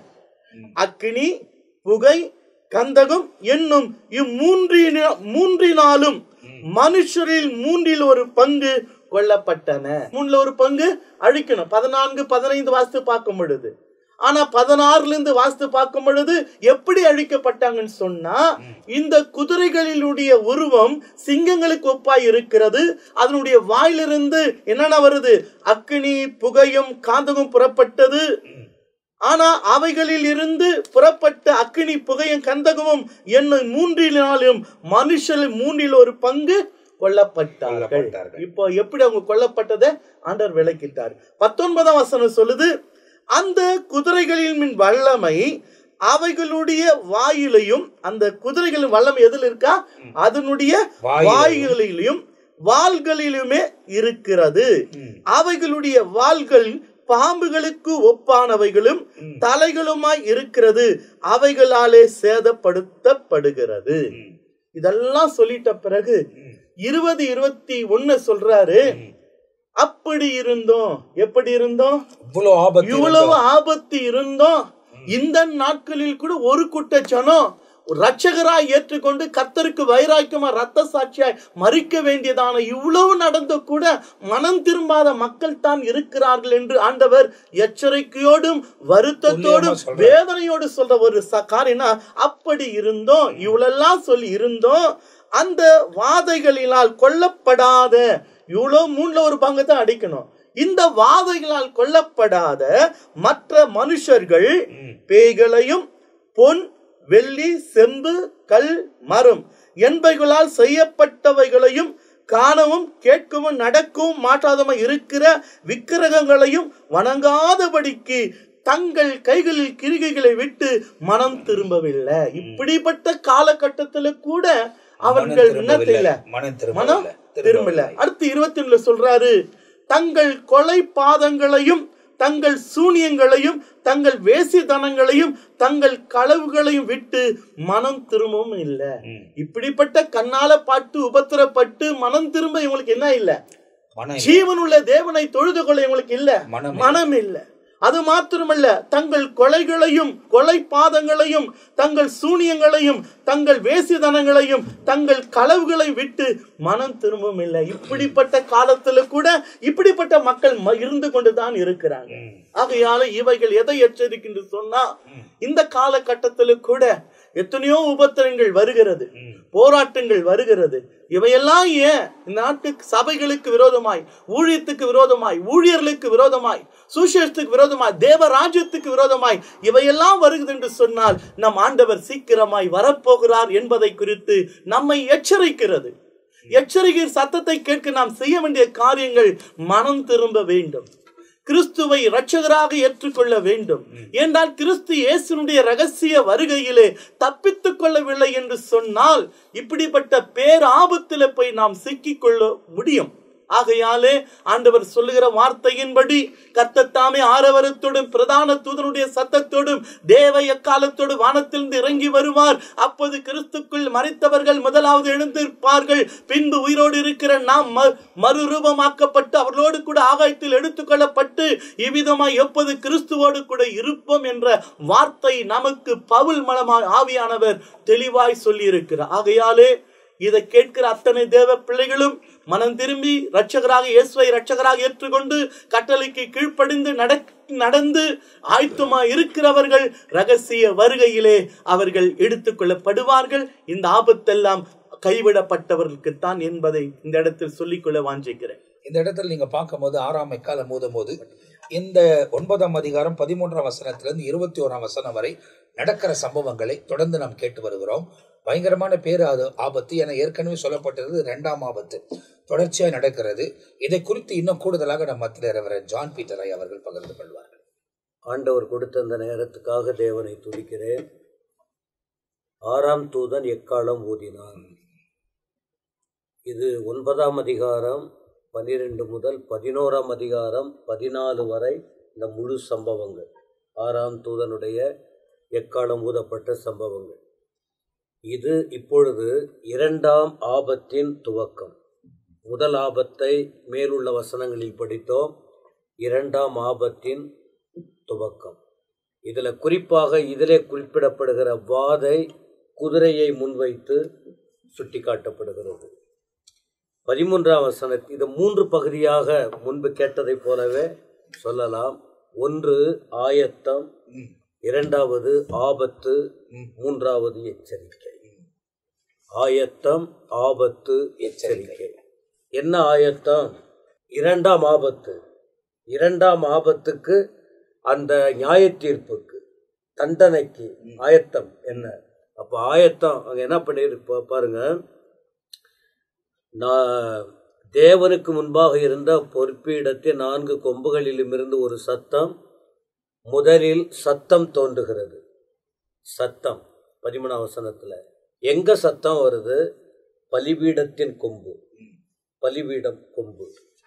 அக்கினி புகை கந்தகம் என்னும் இம்மூன்றின மூன்றினாலும் மனுஷரில் மூன்றில் ஒரு பங்கு கொல்லப்பட்டன மூணுல ஒரு பங்கு அழிக்கணும் பதினான்கு பதினைந்து வாசித்து பார்க்கும் பொழுது ஆனா பதினாறுல இருந்து வாசித்து பார்க்கும் பொழுது எப்படி அழிக்கப்பட்டாங்கன்னு சொன்னா இந்த குதிரைகளினுடைய உருவம் சிங்கங்களுக்கு ஒப்பாய் இருக்கிறது அதனுடைய வாயிலிருந்து என்னென்ன வருது அக்கினி புகையும் காந்தகம் புறப்பட்டது ஆனா அவைகளில் இருந்து புறப்பட்ட அக்கினி புகையும் கந்தகமும் என்னும் மூன்றினாலும் மனுஷர் மூன்றில் ஒரு பங்கு கொல்லப்பட்டார்கள் கொல்லப்பட்டார்கள். இப்போ எப்படி அவங்க கொல்லப்பட்டதை ஆண்டவர் விளக்கிட்டார் பத்தொன்பதாம் வசனம் சொல்லுது அந்த குதிரைகளின் மின் வல்லமை அவைகளுடைய வாயிலையும் அந்த குதிரைகளின் வல்லமை எதில் இருக்கா அதனுடைய வாயிலையும். வாயிலையும் வாள்களிலுமே இருக்கிறது அவைகளுடைய வாள்கள் பாம்புகளுக்கு ஒப்பானவைகளும் தலைகளுமாய் இருக்கிறது அவைகளாலே சேதப்படுத்தப்படுகிறது இதெல்லாம் சொல்லிட்ட பிறகு இருபது இருபத்தி ஒண்ணு சொல்றாரு அப்படி இருந்தோம் எப்படி இருந்தோம் இவ்வளவு ஆபத்து இவ்வளவு இருந்தோம். ஆபத்து இருந்தோம் இந்த நாட்களில் கூட ஒரு கூட்ட ஜனம் ரட்சகராய் ஏற்றுக்கொண்டு கத்தருக்கு வைராக்கியமா ரத்த சாட்சியாய் மறிக்க வேண்டியதான இவ்வளவு நடந்து கூட மனம் திரும்பாத மக்கள் தான் இருக்கிறார்கள் என்று ஆண்டவர் எச்சரிக்கையோடும் வருத்தத்தோடும் துல்லியமா சொல்றார். வேதனையோடு சொல்ற ஒரு ச- காரியம்னா அப்படி இருந்தோம் இவ்வளெல்லாம் சொல்லி இருந்தோம் அந்த வாதைகளினால் கொல்லப்படாத இவ்வளோ மூணுல ஒரு பங்கு தான் அடிக்கணும் இந்த வாதைகளால் கொல்லப்படாத மற்ற மனுஷர்கள் பேய்களையும் பொன் வெள்ளி செம்பு கல் மரம் என்பவைகளால் செய்யப்பட்டவைகளையும் காணவும் கேட்கவும் நடக்கவும் மாட்டாதம இருக்கிற விக்கிரகங்களையும் வணங்காதபடிக்கு தங்கள் கைகளில் கிரிகைகளை விட்டு மனம் திரும்பவில்லை இப்படிப்பட்ட காலகட்டத்துல கூட அவர்கள் மனம் என்ன தெரியல மனம் மனம் திரும்பவில்லை திரும்பல அடுத்து இருபத்தி ஒண்ணுல சொல்றாரு தங்கள் கொலை பாதங்களையும் தங்கள் சூனியங்களையும் தங்கள் வேசித்தனங்களையும் தங்கள் களவுகளையும் விட்டு மனம் திரும்பவும் இல்லை ம். இப்படிப்பட்ட கண்ணால பாட்டு உபத்திரப்பட்டு மனம் திரும்ப இவங்களுக்கு என்ன இல்ல மனம் இல்லை. ஜீவனுள்ள தேவனை தொழுது கொள்ள இவங்களுக்கு இல்ல மனம் இல்லை. மனம் இல்ல அது மாத்திரமல்ல தங்கள் கொலைகளையும் கொலை பாதங்களையும் தங்கள் சூனியங்களையும் தங்கள் வேசிதனங்களையும் தங்கள் களவுகளை விட்டு மனம் திரும்பவும் இல்லை இப்படிப்பட்ட காலத்துல கூட இப்படிப்பட்ட மக்கள் ம- இருந்து கொண்டுதான் இருக்கிறாங்க ஆகையால இவைகள் எதை எச்சரிக்கின்ற சொன்னா இந்த காலகட்டத்துல கூட எத்தனையோ உபத்திரங்கள் வருகிறது போராட்டங்கள் வருகிறது இவையெல்லாம் ஏன் இந்த நாட்டு சபைகளுக்கு விரோதமாய் ஊழியத்துக்கு விரோதமாய் ஊழியர்களுக்கு விரோதமாய் சுசேஷத்துக்கு விரோதமாய் தேவராஜ்யத்துக்கு விரோதமாய் இவையெல்லாம் வருகிறது என்று சொன்னால் நம் ஆண்டவர் சீக்கிரமாய் வரப்போகிறார் என்பதை குறித்து நம்மை எச்சரிக்கிறது எச்சரிக்கை சத்தத்தை கேட்க நாம் செய்ய வேண்டிய காரியங்கள் மனம் திரும்ப வேண்டும் கிறிஸ்துவை இரட்சகராக ஏற்றுக்கொள்ள வேண்டும் என்றால் கிறிஸ்து இயேசுனுடைய ரகசிய வருகையிலே தப்பித்துக் கொள்ளவில்லை என்று சொன்னால் இப்படிப்பட்ட பேராபத்தில போய் நாம் சிக்கிக்கொள்ள முடியும் ஆகையாலே ஆண்டவர் சொல்லுகிற வார்த்தையின்படி கர்த்தத்தாமே ஆரவரத்தோடும் பிரதான தூதனுடைய சத்தத்தோடும் தேவ எக்காலத்தோடு வானத்திலிருந்து இறங்கி வருவார் அப்போது கிறிஸ்துக்குள் மறைத்தவர்கள் முதலாவது எழுந்திருப்பார்கள் பின்பு உயிரோடு இருக்கிற நாம் ம- மறுரூபமாக்கப்பட்டு அவர்களோடு கூட ஆகாயத்தில் எடுத்துக்கொள்ளப்பட்டு இவ்விதமாய் எப்போது கிறிஸ்துவோடு கூட இருப்போம் என்ற வார்த்தை நமக்கு பவுல் மலமாய் ஆவியானவர் தெளிவாய் சொல்லி இருக்கிறார் ஆகையாலே இதை கேட்கிற அத்தனை தேவ பிள்ளைகளும் மனம் திரும்பி ரட்சகராக இயேசுவை ரட்சகராக ஏற்றுக்கொண்டு கட்டளைக்கு கீழ்ப்படிந்து நடக் நடந்து ஆயத்தமா இருக்கிறவர்கள் ரகசிய வருகையிலே அவர்கள் எடுத்துக்கொள்ளப்படுவார்கள் இந்த ஆபத்தெல்லாம் கைவிடப்பட்டவர்களுக்குத்தான் என்பதை இந்த இடத்தில் சொல்லிக்கொள்ள வாஞ்சிக்கிறேன் இந்த இடத்துல நீங்க பார்க்கும்போது ஆறாம் எக்காலம் மோதும் போது இந்த ஒன்பதாம் அதிகாரம் பதிமூன்றாம் வசனத்திலிருந்து இருபத்தி ஓராம் வசனம் வரை நடக்கிற சம்பவங்களை தொடர்ந்து நாம் கேட்டு வருகிறோம் பயங்கரமான பேர் அது ஆபத்து என ஏற்கனவே சொல்லப்பட்டது இரண்டாம் ஆபத்து தொடர்ச்சியாக நடக்கிறது இதை குறித்து இன்னும் கூடுதலாக நம் மத்தியில் ரெவரன் ஜான் பீட்டரை அவர்கள் பகிர்ந்து கொள்வார்கள் ஆண்டவர் கொடுத்த அந்த நேரத்துக்காக தேவனை துதிக்கிறேன் ஆறாம் தூதன் எக்காலம் ஊதினான் இது ஒன்பதாம் அதிகாரம் பன்னிரெண்டு முதல் பதினோராம் அதிகாரம் பதினாலு வரை இந்த முழு சம்பவங்கள் ஆறாம் தூதனுடைய எக்காலம் ஊதப்பட்ட சம்பவங்கள் இது இப்பொழுது இரண்டாம் ஆபத்தின் துவக்கம் முதல் ஆபத்தை மேலுள்ள வசனங்களில் படித்தோம் இரண்டாம் ஆபத்தின் துவக்கம் இதில் குறிப்பாக இதிலே குறிப்பிடப்படுகிற வாதை குதிரையை முன்வைத்து சுட்டிக்காட்டப்படுகிறது பதிமூன்றாம் வசன இது மூன்று பகுதியாக முன்பு கேட்டதைப் போலவே சொல்லலாம் ஒன்று ஆயத்தம் இரண்டாவது ஆபத்து மூன்றாவது எச்சரிக்கை ஆயத்தம் ஆபத்து எச்சரிக்கை என்ன ஆயத்தம் இரண்டாம் ஆபத்து இரண்டாம் ஆபத்துக்கு அந்த நியாய தீர்ப்புக்கு தண்டனைக்கு ஆயத்தம் என்ன அப்போ ஆயத்தம் அங்க என்ன பண்ணியிருப்ப பாருங்க நான் தேவனுக்கு முன்பாக இருந்த பொறுப்பீடத்தில் நான்கு கொம்புகளிலும் இருந்து ஒரு சத்தம் முதலில் சத்தம் தோன்றுகிறது சத்தம் பதிமூணாம் வசனத்துல எங்க சத்தம் வருது பலிபீடத்தின் கொம்பு பலிபீடம் கொம்பு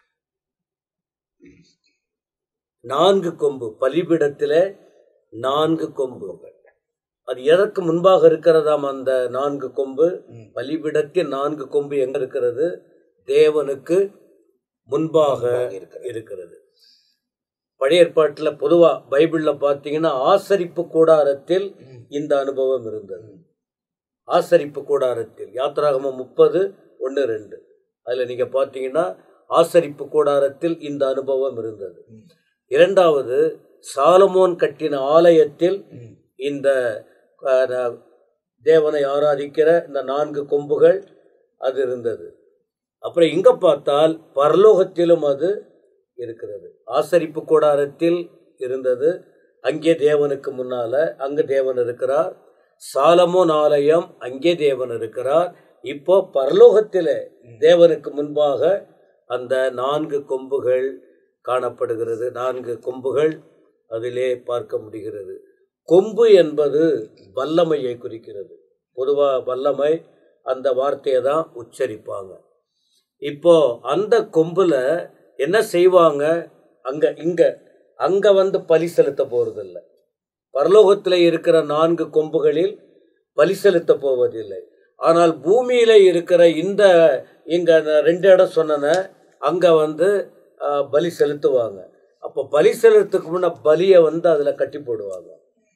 நான்கு கொம்பு பலிபீடத்திலே நான்கு கொம்பு அது எதற்கு முன்பாக இருக்கிறதாம் அந்த நான்கு கொம்பு பலிபீடத்தின் நான்கு கொம்பு எங்க இருக்கிறது தேவனுக்கு முன்பாக இருக்கிறது பழைய ஏற்பாட்டில் பொதுவா பைபிள்ல பார்த்தீங்கன்னா ஆசரிப்பு கூடாரத்தில் இந்த அனுபவம் இருந்தது ஆசரிப்பு கூடாரத்தில் யாத்திராகமம் முப்பது ஒன்று ரெண்டு அதில் நீங்கள் பார்த்தீங்கன்னா ஆசரிப்பு கூடாரத்தில் இந்த அனுபவம் இருந்தது இரண்டாவது சாலமோன் கட்டின ஆலயத்தில் இந்த அஹ், தேவனை ஆராதிக்கிற இந்த நான்கு கொம்புகள் அது இருந்தது அப்புறம் இங்க பார்த்தால் பரலோகத்திலும் அது இருக்கிறது ஆசரிப்பு கூடாரத்தில் இருந்தது அங்கே தேவனுக்கு முன்னால அங்கு தேவன் இருக்கிறார் சாலமோன் ஆலயம் அங்கே தேவன் இருக்கிறார் இப்போ பரலோகத்திலே தேவனுக்கு முன்பாக அந்த நான்கு கொம்புகள் காணப்படுகிறது நான்கு கொம்புகள் அதிலே பார்க்க முடிகிறது கொம்பு என்பது வல்லமையை குறிக்கிறது பொதுவா வல்லமை அந்த வார்த்தையை தான் உச்சரிப்பாங்க இப்போ அந்த கொம்புல என்ன செய்வாங்க அங்க இங்க அங்க வந்து பலி செலுத்த போறதில்லை பரலோகத்தில் இருக்கிற நான்கு கொம்புகளில் பலி செலுத்த போவதில்லை ஆனால் பூமியில இருக்கிற இந்த இங்க நான் ரெண்டு இடம் சொன்னன அங்க வந்து ஆஹ், பலி செலுத்துவாங்க அப்போ பலி செலுத்துக்கு முன்ன பலியை வந்து அதுல கட்டி போடுவாங்க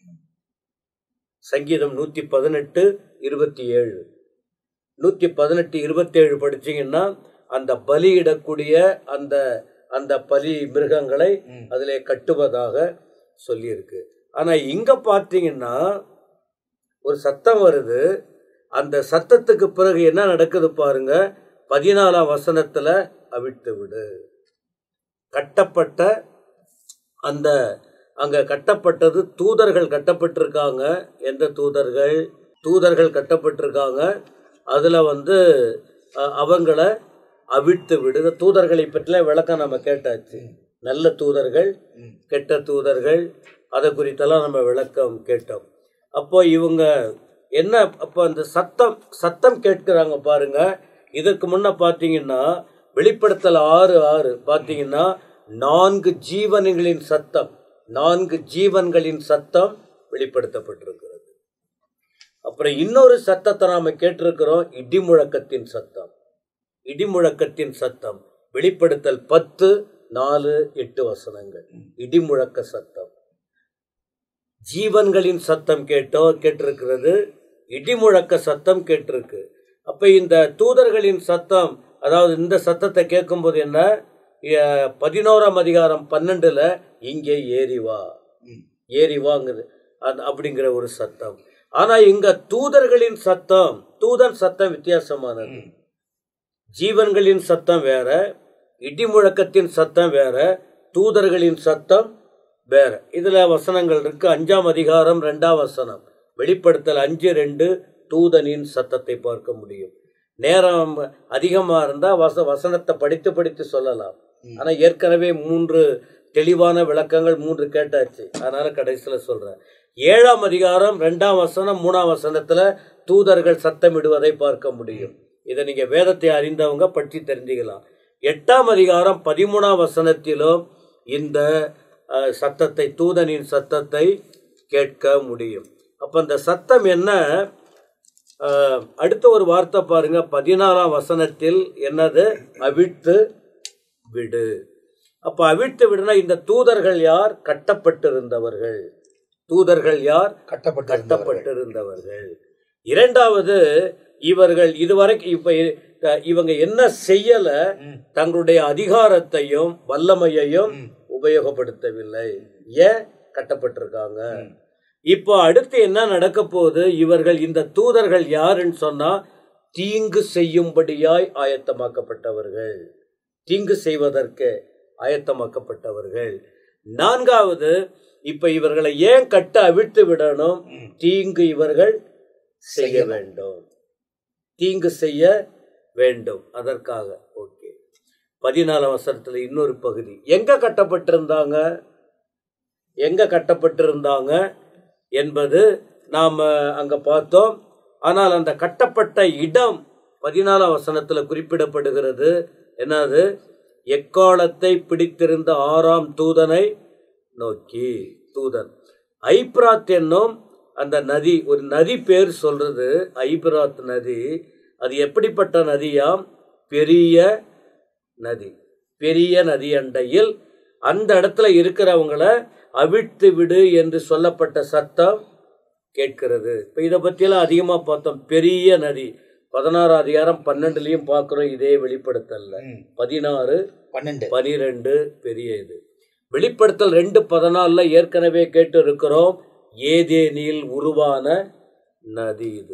சங்கீதம் நூத்தி பதினெட்டு இருபத்தி ஏழு நூத்தி பதினெட்டு இருபத்தேழு படிச்சீங்கன்னா அந்த பலியிடக்கூடிய அந்த அந்த பலி மிருகங்களை அதிலே கட்டுவதாக சொல்லியிருக்கு ஆனா இங்க பார்த்தீங்கன்னா ஒரு சத்தம் வருது அந்த சத்தத்துக்கு பிறகு என்ன நடக்குது பாருங்க பதினாலாம் வசனத்துல அவிழ்த்து விடு கட்டப்பட்ட அந்த அங்க கட்டப்பட்டது தூதர்கள் கட்டப்பட்டிருக்காங்க எந்த தூதர்கள் தூதர்கள் கட்டப்பட்டிருக்காங்க அதுல வந்து அஹ், அவங்கள அவிழ்த்து விடு இந்த தூதர்களை பற்றில விளக்கம் நம்ம கேட்டாச்சு நல்ல தூதர்கள் கெட்ட தூதர்கள் அதை குறித்தெல்லாம் நம்ம விளக்கம் கேட்டோம் அப்போ இவங்க என்ன அப்போ அந்த சத்தம் சத்தம் கேட்கிறாங்க பாருங்க இதற்கு முன்ன பார்த்தீங்கன்னா வெளிப்படுத்தல் ஆறு ஆறு பார்த்தீங்கன்னா நான்கு ஜீவன்களின் சத்தம் நான்கு ஜீவன்களின் சத்தம் வெளிப்படுத்தப்பட்டிருக்கிறது அப்புறம் இன்னொரு சத்தத்தை நாம கேட்டிருக்கிறோம் இடிமுழக்கத்தின் சத்தம் இடிமுழக்கத்தின் சத்தம் வெளிப்படுத்தல் பத்து நாலு எட்டு வசனங்கள் இடிமுழக்க சத்தம் ஜீவன்களின் சத்தம் கேட்டோ கேட்டிருக்கிறது இடிமுழக்க சத்தம் கேட்டிருக்கு அப்ப இந்த தூதர்களின் சத்தம் அதாவது இந்த சத்தத்தை கேட்கும்போது என்ன அஹ், பதினோராம் அதிகாரம் பன்னெண்டுல இங்கே ஏறி வா ஏறி வாங்குது அது அப்படிங்கிற ஒரு சத்தம் ஆனா இங்க தூதர்களின் சத்தம் தூதன் சத்தம் வித்தியாசமானது ஜீவன்களின் சத்தம் வேற இடிமுழக்கத்தின் சத்தம் வேற தூதர்களின் சத்தம் வேற இதுல வசனங்கள் இருக்கு அஞ்சாம் அதிகாரம் ரெண்டாம் வசனம் வெளிப்படுத்தல் அஞ்சு ரெண்டு தூதனின் சத்தத்தை பார்க்க முடியும் நேரம் அதிகமா இருந்தா வச வசனத்தை படித்து படித்து சொல்லலாம் ஆனா ஏற்கனவே மூன்று தெளிவான விளக்கங்கள் மூன்று கேட்டாச்சு அதனால கடைசியில சொல்றேன் ஏழாம் அதிகாரம் ரெண்டாம் வசனம் மூணாம் வசனத்துல தூதர்கள் சத்தமிடுவதை பார்க்க முடியும் இதை நீங்க வேதத்தை அறிந்தவங்க பற்றி தெரிஞ்சுக்கலாம் எட்டாம் அதிகாரம் பதிமூணாம் வசனத்திலும் இந்த அஹ், சத்தத்தை தூதனின் சத்தத்தை கேட்க முடியும் அப்ப அந்த சத்தம் என்ன அஹ், அடுத்த ஒரு வார்த்தை பாருங்க பதினாறாம் வசனத்தில் என்னது அவிழ்த்து விடு அப்ப அவிழ்த்து விடுனா இந்த தூதர்கள் யார் கட்டப்பட்டிருந்தவர்கள் தூதர்கள் யார் கட்டப்பட்டு கட்டப்பட்டிருந்தவர்கள் இரண்டாவது இவர்கள் இதுவரைக்கும் இப்ப இ- த- இவங்க என்ன செய்யல தங்களுடைய அதிகாரத்தையும் வல்லமையையும் உபயோகப்படுத்தவில்லை ஏன் கட்டப்பட்டிருக்காங்க இப்போ அடுத்து என்ன நடக்க போகுது இவர்கள் இந்த தூதர்கள் யாருன்னு சொன்னா தீங்கு செய்யும்படியாய் ஆயத்தமாக்கப்பட்டவர்கள் தீங்கு செய்வதற்கு ஆயத்தமாக்கப்பட்டவர்கள் நான்காவது இப்ப இவர்களை ஏன் கட்ட அவிழ்த்து விடணும் தீங்கு இவர்கள் செய்ய வேண்டும் தீங்கு செய்ய வேண்டும் அதற்காக ஓகே பதினாலாம் வசனத்துல இன்னொரு பகுதி எங்க கட்டப்பட்டிருந்தாங்க எங்க கட்டப்பட்டிருந்தாங்க என்பது நாம அங்க பார்த்தோம் ஆனால் அந்த கட்டப்பட்ட இடம் பதினாலாம் வசனத்துல குறிப்பிடப்படுகிறது என்னது எக்காலத்தை பிடித்திருந்த ஆறாம் தூதனை நோக்கி தூதன் ஐப்ராத் என்னும் அந்த நதி ஒரு நதி பேர் சொல்றது ஐப்ராத் நதி அது எப்படிப்பட்ட நதியாம் பெரிய நதி பெரிய நதி அண்டையில் அந்த இடத்துல இருக்கிறவங்கள அவிழ்த்து விடு என்று சொல்லப்பட்ட சத்தம் கேட்கிறது இப்போ இதை பற்றியெல்லாம் அதிகமாக பார்த்தோம் பெரிய நதி பதினாறு அதிகாரம் பன்னெண்டுலையும் பார்க்குறோம் இதே வெளிப்படுத்தல பதினாறு பன்னெண்டு பனிரெண்டு பெரிய இது வெளிப்படுத்தல் ரெண்டு பதினாலுல ஏற்கனவே கேட்டு இருக்கிறோம் ஏதேனில் உருவான நதி இது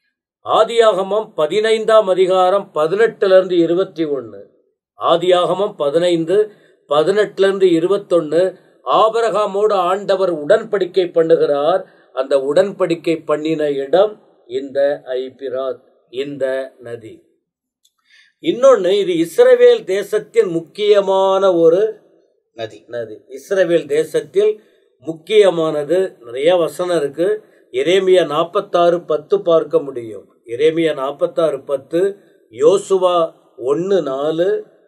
ஆதியாகமம் பதினைந்தாம் அதிகாரம் பதினெட்டுல இருந்து இருபத்தி ஒன்னு ஆதியாகமம் பதினைந்து பதினெட்டுல இருந்து இருபத்தொன்னு ஆபரகாமோடு ஆண்டவர் உடன்படிக்கை பண்ணுகிறார் அந்த உடன்படிக்கை பண்ணின இடம் இந்த ஐபிராத் இந்த நதி இன்னொன்னு இது இஸ்ரவேல் தேசத்தின் முக்கியமான ஒரு நதி நதி இஸ்ரவேல் தேசத்தில் முக்கியமானது நிறைய வசனம் இருக்கு எரேமியா நாற்பத்தாறு பத்து பார்க்க முடியும் எரேமியா நாற்பத்தாறு பத்து யோசுவா ஒன்று நாலு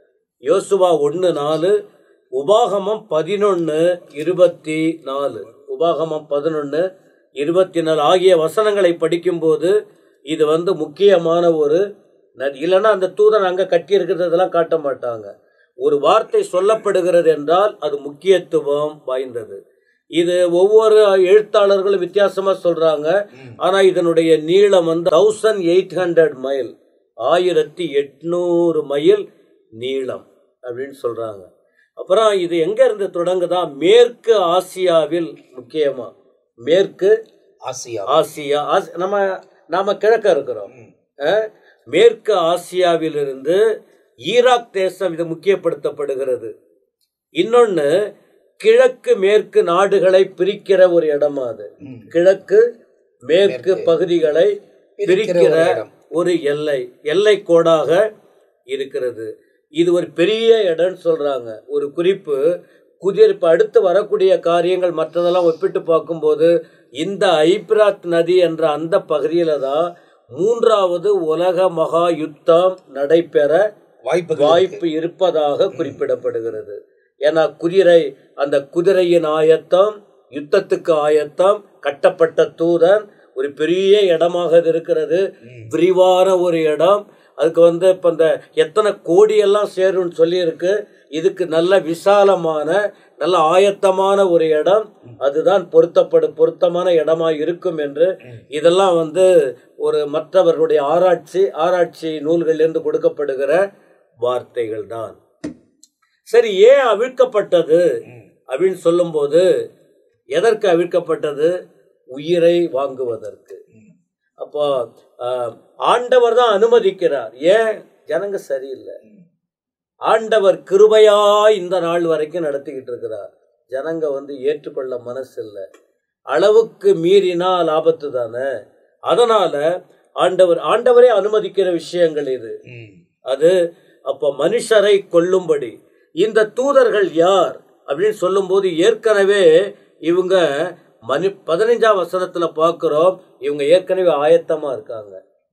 யோசுவா ஒன்று நாலு உபாகமம் பதினொன்று இருபத்தி நாலு உபாகமம் பதினொன்று இருபத்தி நாலு ஆகிய வசனங்களை படிக்கும்போது இது வந்து முக்கியமான ஒரு நதி இல்லைன்னா அந்த தூதன் அங்கே கட்டி இருக்கிறதெல்லாம் காட்ட மாட்டாங்க ஒரு வார்த்தை சொல்லப்படுகிறது என்றால் அது முக்கியத்துவம் வாய்ந்தது இது ஒவ்வொரு எழுத்தாளர்களும் வித்தியாசமா சொல்றாங்க ஆனா இதனுடைய நீளம் வந்து தௌசண்ட் எயிட் ஹண்ட்ரட் மைல் ஆயிரத்தி எட்நூறு மைல் நீளம் அப்படின்னு சொல்றாங்க அப்புறம் இது எங்க இருந்து தொடங்குதா மேற்கு ஆசியாவில் முக்கியமா மேற்கு ஆசியா ஆசியா ஆசி- நம்ம நாம கிழக்க இருக்கிறோம் அஹ், மேற்கு ஆசியாவிலிருந்து ஈராக் தேசம் இது முக்கியப்படுத்தப்படுகிறது இன்னொன்னு கிழக்கு மேற்கு நாடுகளை பிரிக்கிற ஒரு இடமா அது கிழக்கு மேற்கு பகுதிகளை பிரிக்கிற பிரிக்கிற ஒரு இடம். ஒரு எல்லை எல்லை கோடாக இருக்கிறது இது ஒரு பெரிய இடம்னு சொல்றாங்க ஒரு குறிப்பு குதிர் இப்ப அடுத்து வரக்கூடிய காரியங்கள் மற்றதெல்லாம் ஒப்பிட்டு பார்க்கும்போது இந்த ஐப்ராத் நதி என்ற அந்த பகுதியில தான் மூன்றாவது உலக மகா யுத்தம் நடைபெற வாய்ப்பு வாய்ப்பு இருப்பதாக குறிப்பிடப்படுகிறது ஏன்னா குதிரை அந்த குதிரையின் ஆயத்தம் யுத்தத்துக்கு ஆயத்தம் கட்டப்பட்ட தூதன் ஒரு பெரிய இடமாக இது இருக்கிறது விரிவான ஒரு இடம் அதுக்கு வந்து இப்போ இந்த எத்தனை கோடியெல்லாம் சேரும்னு சொல்லியிருக்கு இதுக்கு நல்ல விசாலமான நல்ல ஆயத்தமான ஒரு இடம் அதுதான் பொருத்தப்படு பொருத்தமான இடமா இருக்கும் என்று இதெல்லாம் வந்து ஒரு மற்றவர்களுடைய ஆராய்ச்சி ஆராய்ச்சி நூல்களிலிருந்து கொடுக்கப்படுகிற வார்த்தைகள் தான் சரி ஏன் அவிழ்க்கப்பட்டது அப்படின்னு சொல்லும்போது எதற்கு அவிழ்க்கப்பட்டது உயிரை வாங்குவதற்கு அப்போ ஆஹ், ஆண்டவர் தான் அனுமதிக்கிறார் ஏன் ஜனங்க சரியில்லை ஆண்டவர் கிருபையா இந்த நாள் வரைக்கும் நடத்திக்கிட்டு இருக்கிறார் ஜனங்க வந்து ஏற்றுக்கொள்ள மனசு இல்லை அளவுக்கு மீறினால் ஆபத்து தானே அதனால ஆண்டவர் ஆண்டவரே அனுமதிக்கிற விஷயங்கள் இது அது அப்ப மனுஷரை கொல்லும்படி இந்த தூதர்கள் யார் அப்படின்னு சொல்லும்போது ஏற்கனவே இவங்க மனு பதினைஞ்சாம் வசனத்துல பார்க்கிறோம் இவங்க ஏற்கனவே ஆயத்தமா இருக்காங்க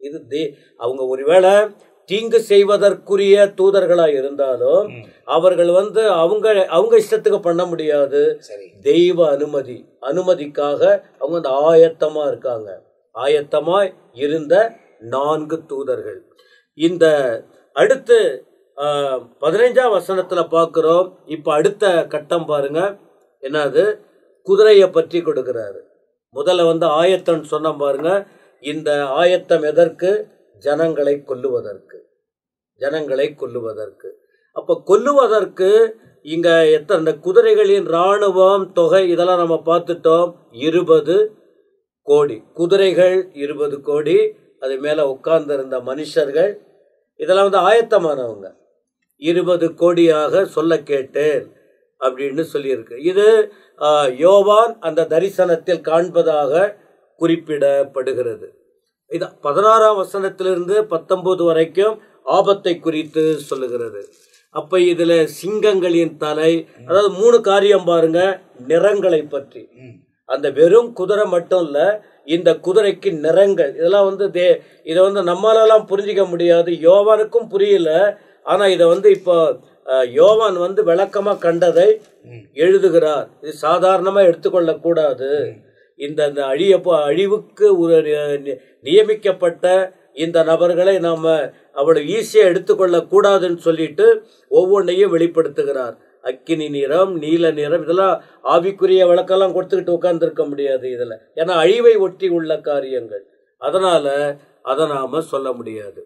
இது தே அவங்க ஒருவேளை தீங்கு செய்வதற்குரிய தூதர்களா இருந்தாலும் அவர்கள் வந்து அவங்க அவங்க இஷ்டத்துக்கு பண்ண முடியாது சரி தெய்வ அனுமதி அனுமதிக்காக அவங்க அந்த ஆயத்தமா இருக்காங்க ஆயத்தமாய் இருந்த நான்கு தூதர்கள் இந்த அடுத்து ஆஹ், பதினைஞ்சாம் வசனத்துல பார்க்கிறோம் இப்ப அடுத்த கட்டம் பாருங்க என்னது குதிரையை பற்றி கொடுக்கிறாரு முதல்ல வந்து ஆயத்தம் சொன்ன பாருங்க இந்த ஆயத்தம் எதற்கு ஜனங்களை கொல்லுவதற்கு ஜனங்களை கொல்லுவதற்கு அப்ப கொல்லுவதற்கு இங்க எத்தனை இந்த குதிரைகளின் ராணுவம் தொகை இதெல்லாம் நம்ம பார்த்துட்டோம் இருபது கோடி குதிரைகள் இருபது கோடி அது மேல உட்கார்ந்திருந்த மனுஷர்கள் இதெல்லாம் வந்து ஆயத்தமானவங்க இருபது கோடியாக சொல்ல கேட்டேன் அப்படின்னு சொல்லியிருக்கு இது ஆஹ், யோவான் அந்த தரிசனத்தில் காண்பதாக குறிப்பிடப்படுகிறது இது பதினாறாம் வசனத்திலிருந்து பத்தொன்பது வரைக்கும் ஆபத்தை குறித்து சொல்லுகிறது அப்ப இதுல சிங்கங்களின் தலை அதாவது மூணு காரியம் பாருங்க நிறங்களை பற்றி அந்த வெறும் குதிரை மட்டும் இல்ல இந்த குதிரைக்கு நிறங்கள் இதெல்லாம் வந்து தே இதை வந்து நம்மளாலாம் புரிஞ்சிக்க முடியாது யோவானுக்கும் புரியல ஆனா இதை வந்து இப்போ அஹ், யோவான் வந்து விளக்கமா கண்டதை எழுதுகிறார் இது சாதாரணமா எடுத்துக்கொள்ள கூடாது இந்த இந்த அழிய அழிவுக்கு ஒரு நி- நியமிக்கப்பட்ட இந்த நபர்களை நாம அவ்வளவு ஈஸியா எடுத்துக்கொள்ள கூடாதுன்னு சொல்லிட்டு ஒவ்வொன்றையும் வெளிப்படுத்துகிறார் அக்கினி நிறம் நீல நிறம் இதெல்லாம் ஆவிக்குரிய விளக்கெல்லாம் கொடுத்துக்கிட்டு உட்கார்ந்திருக்க முடியாது இதுல ஏன்னா அழிவை ஒட்டி உள்ள காரியங்கள் அதனால அதை நாம சொல்ல முடியாது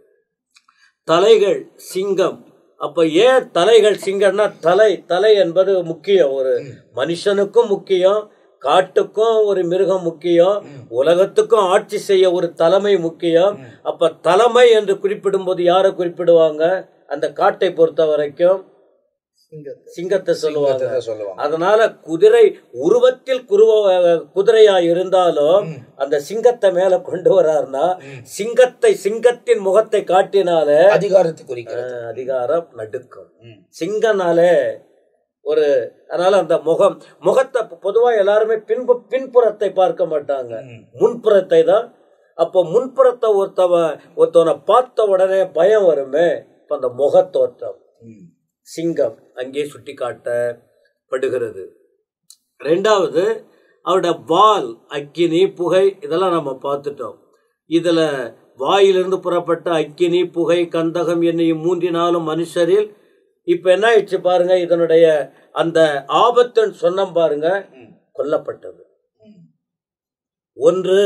தலைகள் சிங்கம் அப்ப ஏன் தலைகள் சிங்கம்னா தலை தலை என்பது முக்கியம் ஒரு மனுஷனுக்கும் முக்கியம் காட்டுக்கும் ஒரு மிருகம் முக்கியம் உலகத்துக்கும் ஆட்சி செய்ய ஒரு தலைமை முக்கியம் அப்ப தலைமை என்று குறிப்பிடும்போது யாரை குறிப்பிடுவாங்க அந்த காட்டை பொறுத்த வரைக்கும் சிங்கத்தை சொல்லுவாங்க சிங்கத்தை சொல்லுவாங்க அதனால குதிரை உருவத்தில் குருவ குதிரையா இருந்தாலும் அந்த சிங்கத்தை மேல கொண்டு வராருன்னா சிங்கத்தை சிங்கத்தின் முகத்தை காட்டினால அதிகாரத்தை குறிக்கிறது அஹ், அதிகாரம் நடுக்கும் ம். சிங்கனாலே ஒரு அதனால அந்த முகம் முகத்தை பொதுவா எல்லாருமே பின்பு பின்புறத்தை பார்க்க மாட்டாங்க ம். முன்புறத்தை தான் அப்போ முன்புறத்தை ஒருத்தவ ஒருத்தவனை பார்த்த உடனே பயம் வருமே இப்ப அந்த முகத்தோற்றம் ம். சிங்கம் அங்கே சுட்டி காட்டப்படுகிறது ரெண்டாவது அவரோட வால் அக்கினி புகை இதெல்லாம் நம்ம பார்த்துட்டோம் இதுல வாயிலிருந்து புறப்பட்ட அக்கினி புகை கந்தகம் என்னையும் மூன்றினாலும் மனுஷரில் இப்ப என்ன ஆயிடுச்சு பாருங்க இதனுடைய அந்த ஆபத்துன்னு சொன்னோம் பாருங்க கொல்லப்பட்டது ஒன்று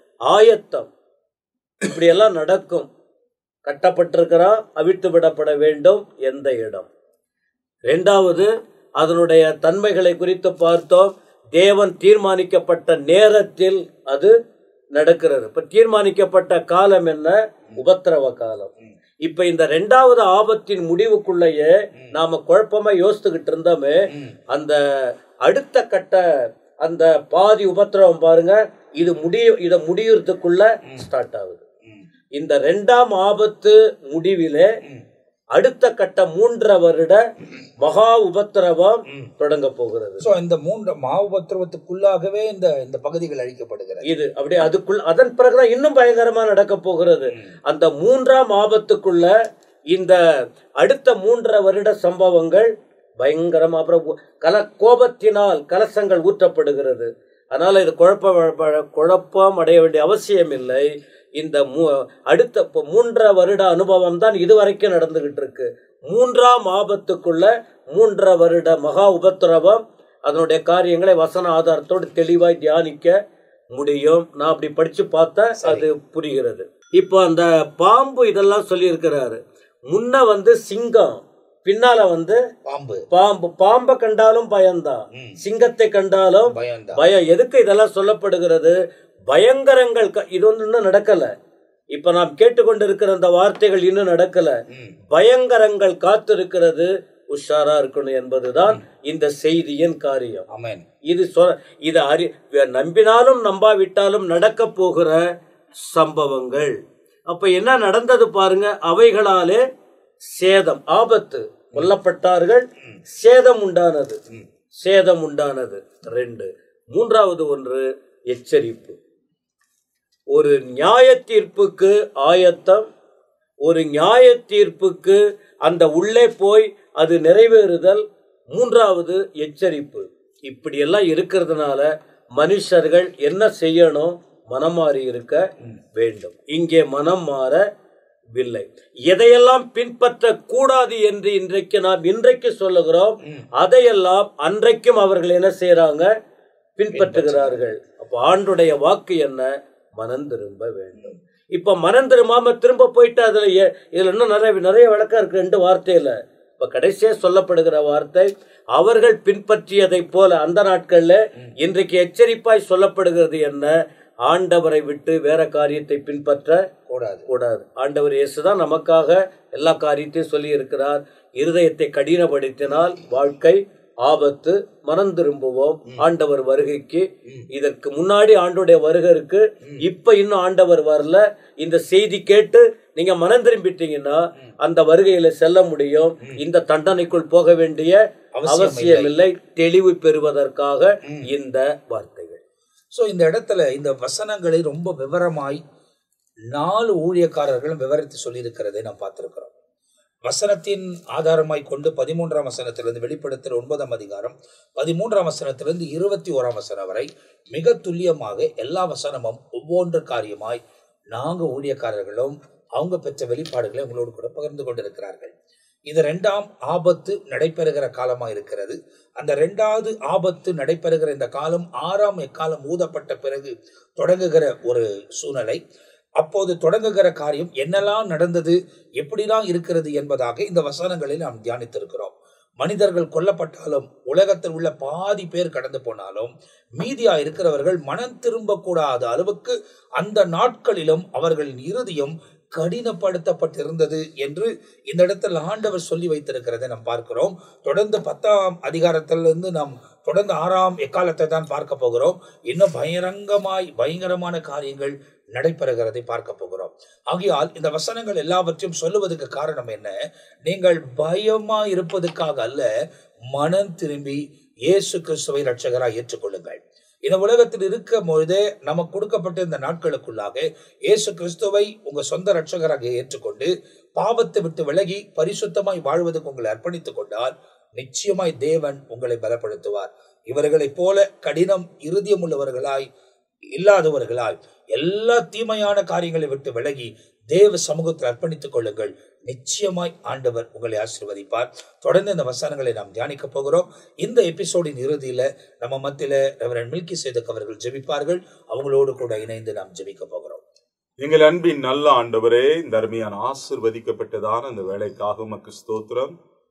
ஆயத்தம் இப்படியெல்லாம் நடக்கும் கட்டப்பட்டிருக்கிறான் அவிழ்த்து விடப்பட வேண்டும் எந்த இடம் இரண்டாவது அதனுடைய தன்மைகளை குறித்து பார்த்தோம் தேவன் தீர்மானிக்கப்பட்ட நேரத்தில் அது நடக்கிறது இப்ப தீர்மானிக்கப்பட்ட காலம் என்ன உபத்திரவ காலம் இப்ப இந்த ரெண்டாவது ஆபத்தின் முடிவுக்குள்ளேயே நாம குழப்பமா யோசித்துக்கிட்டு இருந்தோமே அந்த அடுத்த கட்ட அந்த பாதி உபத்திரவம் பாருங்க இது முடிய இத முடியறதுக்குள்ள ஸ்டார்ட் ஆகுது இந்த ரெண்டாம் ஆபத்து முடிவிலே அடுத்த கட்ட மூன்றரை வருட மகா உபத்திரவம் தொடங்க போகிறது சோ இந்த மூன்று மாவுபத்திரவத்துக்குள்ளாகவே இந்த இந்த பகுதிகள் அழிக்கப்படுகிறது இது அப்படியே அதுக்குள் அதன் பிறகுதான் இன்னும் பயங்கரமா நடக்க போகிறது அந்த மூன்றாம் ஆபத்துக்குள்ள இந்த அடுத்த மூன்றரை வருட சம்பவங்கள் பயங்கரமா அப்புறம் உ- கல கோபத்தினால் கலசங்கள் ஊற்றப்படுகிறது அதனால இது குழப்ப வ- குழப்பம் அடைய வேண்டிய அவசியம் இல்லை இந்த மூ- அடுத்த இப்ப மூன்றரை வருட அனுபவம் தான் இதுவரைக்கும் நடந்துகிட்டு இருக்கு மூன்றாம் ஆபத்துக்குள்ள மூன்றரை வருட மகா உபத்திரவம் அதனுடைய காரியங்களை வசன ஆதாரத்தோடு தெளிவாய் தியானிக்க முடியும் நான் அப்படி படிச்சு பார்த்தா அது புரிகிறது இப்போ அந்த பாம்பு இதெல்லாம் சொல்லியிருக்கிறாரு முன்ன வந்து சிங்கம் பின்னால வந்து பாம்பு பாம்பு பாம்பை கண்டாலும் பயம்தான் சிங்கத்தை கண்டாலும் பயம்தான் பயம் எதுக்கு இதெல்லாம் சொல்லப்படுகிறது பயங்கரங்கள் க- இது வந்து இன்னும் நடக்கல இப்ப நாம் கேட்டுக்கொண்டிருக்கிற அந்த வார்த்தைகள் இன்னும் நடக்கல பயங்கரங்கள் காத்திருக்கிறது உஷாரா இருக்கணும் என்பதுதான் இந்த செய்தியின் காரியம் ஆமென் இது சொ இது அறி நம்பினாலும் நம்பாவிட்டாலும் நடக்க போகிற சம்பவங்கள் அப்ப என்ன நடந்தது பாருங்க அவைகளாலே சேதம் ஆபத்து கொல்லப்பட்டார்கள் சேதம் உண்டானது சேதம் உண்டானது ரெண்டு மூன்றாவது ஒன்று எச்சரிப்பு ஒரு நியாய தீர்ப்புக்கு ஆயத்தம் ஒரு நியாய தீர்ப்புக்கு அந்த உள்ளே போய் அது நிறைவேறுதல் மூன்றாவது எச்சரிப்பு இப்படியெல்லாம் இருக்கிறதுனால மனுஷர்கள் என்ன செய்யணும் மனம் மாறி இருக்க வேண்டும் இங்கே மனம் மாறவில்லை எதையெல்லாம் பின்பற்ற கூடாது என்று இன்றைக்கு நாம் இன்றைக்கு சொல்லுகிறோம் அதையெல்லாம் அன்றைக்கும் அவர்கள் என்ன செய்யறாங்க பின்பற்றுகிறார்கள் அப்ப ஆண்டுடைய வாக்கு என்ன மனம் திரும்ப வேண்டும் இப்ப மனம் திரும்பாம திரும்ப போயிட்டு அதுல எ- இதுல இன்னும் நிறைய நிறைய விளக்கம் இருக்கு ரெண்டு வார்த்தையில இப்ப கடைசியா சொல்லப்படுகிற வார்த்தை அவர்கள் பின்பற்றியதை போல அந்த நாட்கள்ல இன்றைக்கு எச்சரிப்பாய் சொல்லப்படுகிறது என்ன ஆண்டவரை விட்டு வேற காரியத்தை பின்பற்ற கூடாது கூடாது ஆண்டவர் இயேசுதான் நமக்காக எல்லா காரியத்தையும் சொல்லி இருக்கிறார் இருதயத்தை கடினப்படுத்தினால் வாழ்க்கை ஆபத்து மனம் திரும்புவோம் ஆண்டவர் வருகைக்கு இதற்கு முன்னாடி ஆண்டோடைய வருகை இருக்கு இப்ப இன்னும் ஆண்டவர் வரல இந்த செய்தி கேட்டு நீங்க மனம் திரும்பிட்டீங்கன்னா அந்த வருகையில செல்ல முடியும் இந்த தண்டனைக்குள் போக வேண்டிய அவசியம் அவசியம் இல்லை தெளிவு பெறுவதற்காக இந்த வார்த்தைகள் ஸோ இந்த இடத்துல இந்த வசனங்களை ரொம்ப விவரமாய் நாலு ஊழியக்காரர்களும் விவரித்து சொல்லியிருக்கிறதை நாம் பார்த்திருக்கிறோம் வசனத்தின் ஆதாரமாய் கொண்டு பதிமூன்றாம் வசனத்திலிருந்து வெளிப்படுத்துகிற ஒன்பதாம் அதிகாரம் பதிமூன்றாம் வசனத்திலிருந்து இருபத்தி ஓராம் வசனம் வரை மிக துல்லியமாக எல்லா வசனமும் ஒவ்வொன்று காரியமாய் நான்கு ஊழியக்காரர்களும் அவங்க பெற்ற வெளிப்பாடுகளை உங்களோடு கூட பகிர்ந்து கொண்டிருக்கிறார்கள் இது ரெண்டாம் ஆபத்து நடைபெறுகிற காலமாக இருக்கிறது அந்த ரெண்டாவது ஆபத்து நடைபெறுகிற இந்த காலம் ஆறாம் எக்காலம் ஊதப்பட்ட பிறகு தொடங்குகிற ஒரு சூழ்நிலை அப்போது தொடங்குகிற காரியம் என்னெல்லாம் நடந்தது எப்படிலாம் இருக்கிறது என்பதாக இந்த வசனங்களில் நாம் தியானித்திருக்கிறோம் மனிதர்கள் கொல்லப்பட்டாலும் உலகத்தில் உள்ள பாதி பேர் கடந்து போனாலும் மீதியா இருக்கிறவர்கள் மனம் திரும்பக்கூடாத அளவுக்கு அந்த நாட்களிலும் அவர்களின் இறுதியும் கடினப்படுத்தப்பட்டிருந்தது என்று இந்த இடத்தில் ஆண்டவர் சொல்லி வைத்திருக்கிறதை நாம் பார்க்கிறோம் தொடர்ந்து பத்தாம் அதிகாரத்திலிருந்து நாம் தொடர்ந்து ஆறாம் எக்காலத்தை தான் பார்க்க போகிறோம் இன்னும் பயங்கரமாய் பயங்கரமான காரியங்கள் நடைபெறுகிறதை பார்க்க போகிறோம் ஆகையால் இந்த வசனங்கள் எல்லாவற்றையும் சொல்லுவதற்கு காரணம் என்ன நீங்கள் பயமா இருப்பதற்காக அல்ல மனம் திரும்பி இயேசு கிறிஸ்துவை ரட்சகராய் ஏற்றுக்கொள்ளுங்கள் இந்த உலகத்தில் இருக்கும் பொழுதே நமக்கு கொடுக்கப்பட்ட இந்த நாட்களுக்குள்ளாக இயேசு கிறிஸ்துவை உங்க சொந்த ரட்சகராக ஏற்றுக்கொண்டு பாவத்தை விட்டு விலகி பரிசுத்தமாய் வாழ்வதற்கு உங்களை அர்ப்பணித்துக் கொண்டால் நிச்சயமாய் தேவன் உங்களை பலப்படுத்துவார் இவர்களைப் போல கடினம் இருதயம் உள்ளவர்களாய் இல்லாதவர்களாய் எல்லா தீமையான காரியங்களை விட்டு விலகி தேவ சமூகத்தில் அர்ப்பணித்துக் கொள்ளுங்கள் நிச்சயமாய் ஆண்டவர் உங்களை ஆசீர்வதிப்பார் தொடர்ந்து இந்த வசனங்களை நாம் தியானிக்க போகிறோம் இந்த எபிசோடின் இறுதியில நம்ம மத்தியில ரெவரன் மில்கி சேதக் அவர்கள் ஜெபிப்பார்கள் அவங்களோடு கூட இணைந்து நாம் ஜெபிக்க போகிறோம் எங்கள் அன்பின் நல்ல ஆண்டவரே இந்த அருமையான ஆசிர்வதிக்கப்பட்டதான இந்த வேலைக்காக உமக்கு ஸ்தோத்திரம்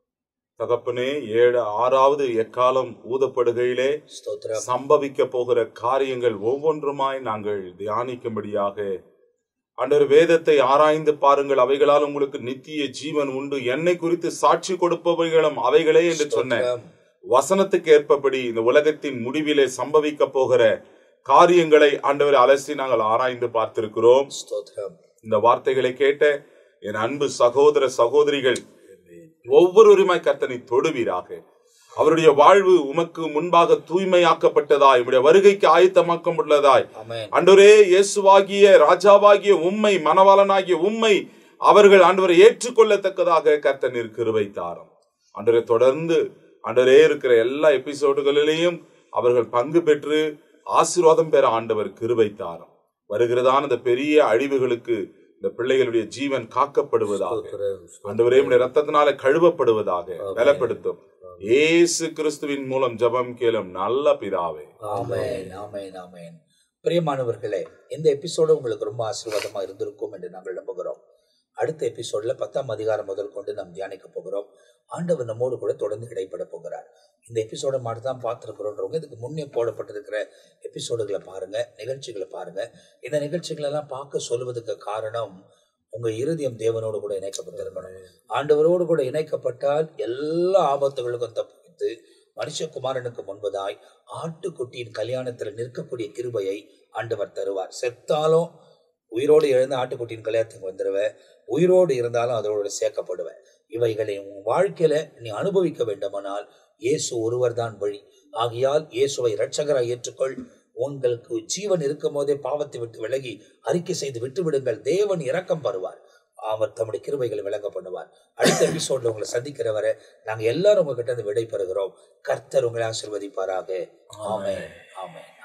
தகப்பனே ஏழு ஆறாவது எக்காலம் ஊதப்படுகையிலே ஸ்தோத்திரம் சம்பவிக்க போகிற காரியங்கள் ஒவ்வொன்றுமாய் நாங்கள் தியானிக்கும்படியாக ஆண்டவர் வேதத்தை ஆராய்ந்து பாருங்கள் அவைகளால் உங்களுக்கு நித்திய ஜீவன் உண்டு என்னை குறித்து சாட்சி கொடுப்பவைகளும் அவைகளே என்று சொன்ன ஸ்தோத்திரம். வசனத்துக்கு ஏற்பபடி இந்த உலகத்தின் முடிவிலே சம்பவிக்க போகிற காரியங்களை ஆண்டவர் அலசி நாங்கள் ஆராய்ந்து பார்த்திருக்கிறோம் ஸ்தோத்திரம் இந்த வார்த்தைகளை கேட்ட என் அன்பு சகோதர சகோதரிகள் ஒவ்வொருவருமாய் கர்த்தனை தொடுவீராக அவருடைய வாழ்வு உமக்கு முன்பாக தூய்மையாக்கப்பட்டதாய் உம்முடைய வருகைக்கு ஆயத்தமாக்கப்பட்டுள்ளதாய் ஆமென் ஆண்டவரே இயேசுவாகிய ராஜாவாகிய உம்மை மணவாளனாகிய உம்மை அவர்கள் ஆண்டவரை ஏற்றுக்கொள்ளத்தக்கதாக கர்த்தனிற்கு கிருபை தாரும் ஆண்டவரை தொடர்ந்து ஆண்டவரே இருக்கிற எல்லா எபிசோடுகளிலேயும் அவர்கள் பங்கு பெற்று ஆசீர்வாதம் பெற ஆண்டவர் கிருபை தாரும் வருகிறதான இந்த பெரிய அழிவுகளுக்கு இந்த பிள்ளைகளுடைய ஜீவன் காக்கப்படுவதாக ஆண்டவரே உம்முடைய ரத்தத்தினால கழுவப்படுவதாக பலப்படுத்தும் இயேசு கிறிஸ்துவின் மூலம் ஜெபம் கேளும் நல்ல பிதாவே ஆமென் ஆமென் ஆமென் பிரியமானவர்களே இந்த எபிசோடு உங்களுக்கு ரொம்ப ஆசீர்வாதமா இருந்திருக்கும் என்று நாங்கள் நம்புகிறோம் அடுத்த எபிசோட்ல பத்தாம் அதிகாரம் முதல் கொண்டு நாம் தியானிக்க போகிறோம் ஆண்டவர் நம்மோடு கூட தொடர்ந்து இடைப்பட போகிறார் இந்த எபிசோட மாதிரி தான் பார்த்துருக்குறோன்றவங்க இதுக்கு முன்னே போடப்பட்டிருக்கிற எபிசோடுகளை பாருங்க நிகழ்ச்சிகளை பாருங்க இந்த நிகழ்ச்சிகளெல்லாம் பார்க்க சொல்லுவதற்கு காரணம் உங்க இருதயம் தேவனோடு கூட இணைக்கப்பட்டிருக்கணும் ஆண்டவரோடு கூட இணைக்கப்பட்டால் எல்லா ஆபத்துகளுக்கும் தப்பித்து மனுஷகுமாரனுக்கு முன்பதாய் ஆட்டுக்குட்டியின் கல்யாணத்தில் நிற்கக்கூடிய கிருபையை ஆண்டவர் தருவார் செத்தாலும் உயிரோடு எழுந்த ஆட்டுக்குட்டியின் கல்யாணத்துக்கு வந்துடுவேன் உயிரோடு இருந்தாலும் அதோடு சேர்க்கப்படுவேன் இவைகளை உன் வாழ்க்கையில நீ அனுபவிக்க வேண்டுமானால் இயேசு ஒருவர் தான் வழி ஆகையால் இயேசுவை இரட்சகராய் ஏற்றுக்கொள் உங்களுக்கு ஜீவன் இருக்கும் போதே பாவத்தை விட்டு விலகி அறிக்கை செய்து விட்டு விடுங்கள் தேவன் இரக்கம் பருவார் அவர் தம்முடைய கிருபைகளை விளங்க பண்ணுவார் அடுத்த எபிசோட்ல உங்களை சந்திக்கிற வரை நாங்க எல்லாரும் உங்ககிட்ட இருந்து விடை பெறுகிறோம் கர்த்தர் உங்களை ஆசிர்வதிப்பாராக ஆமென் ஆமென்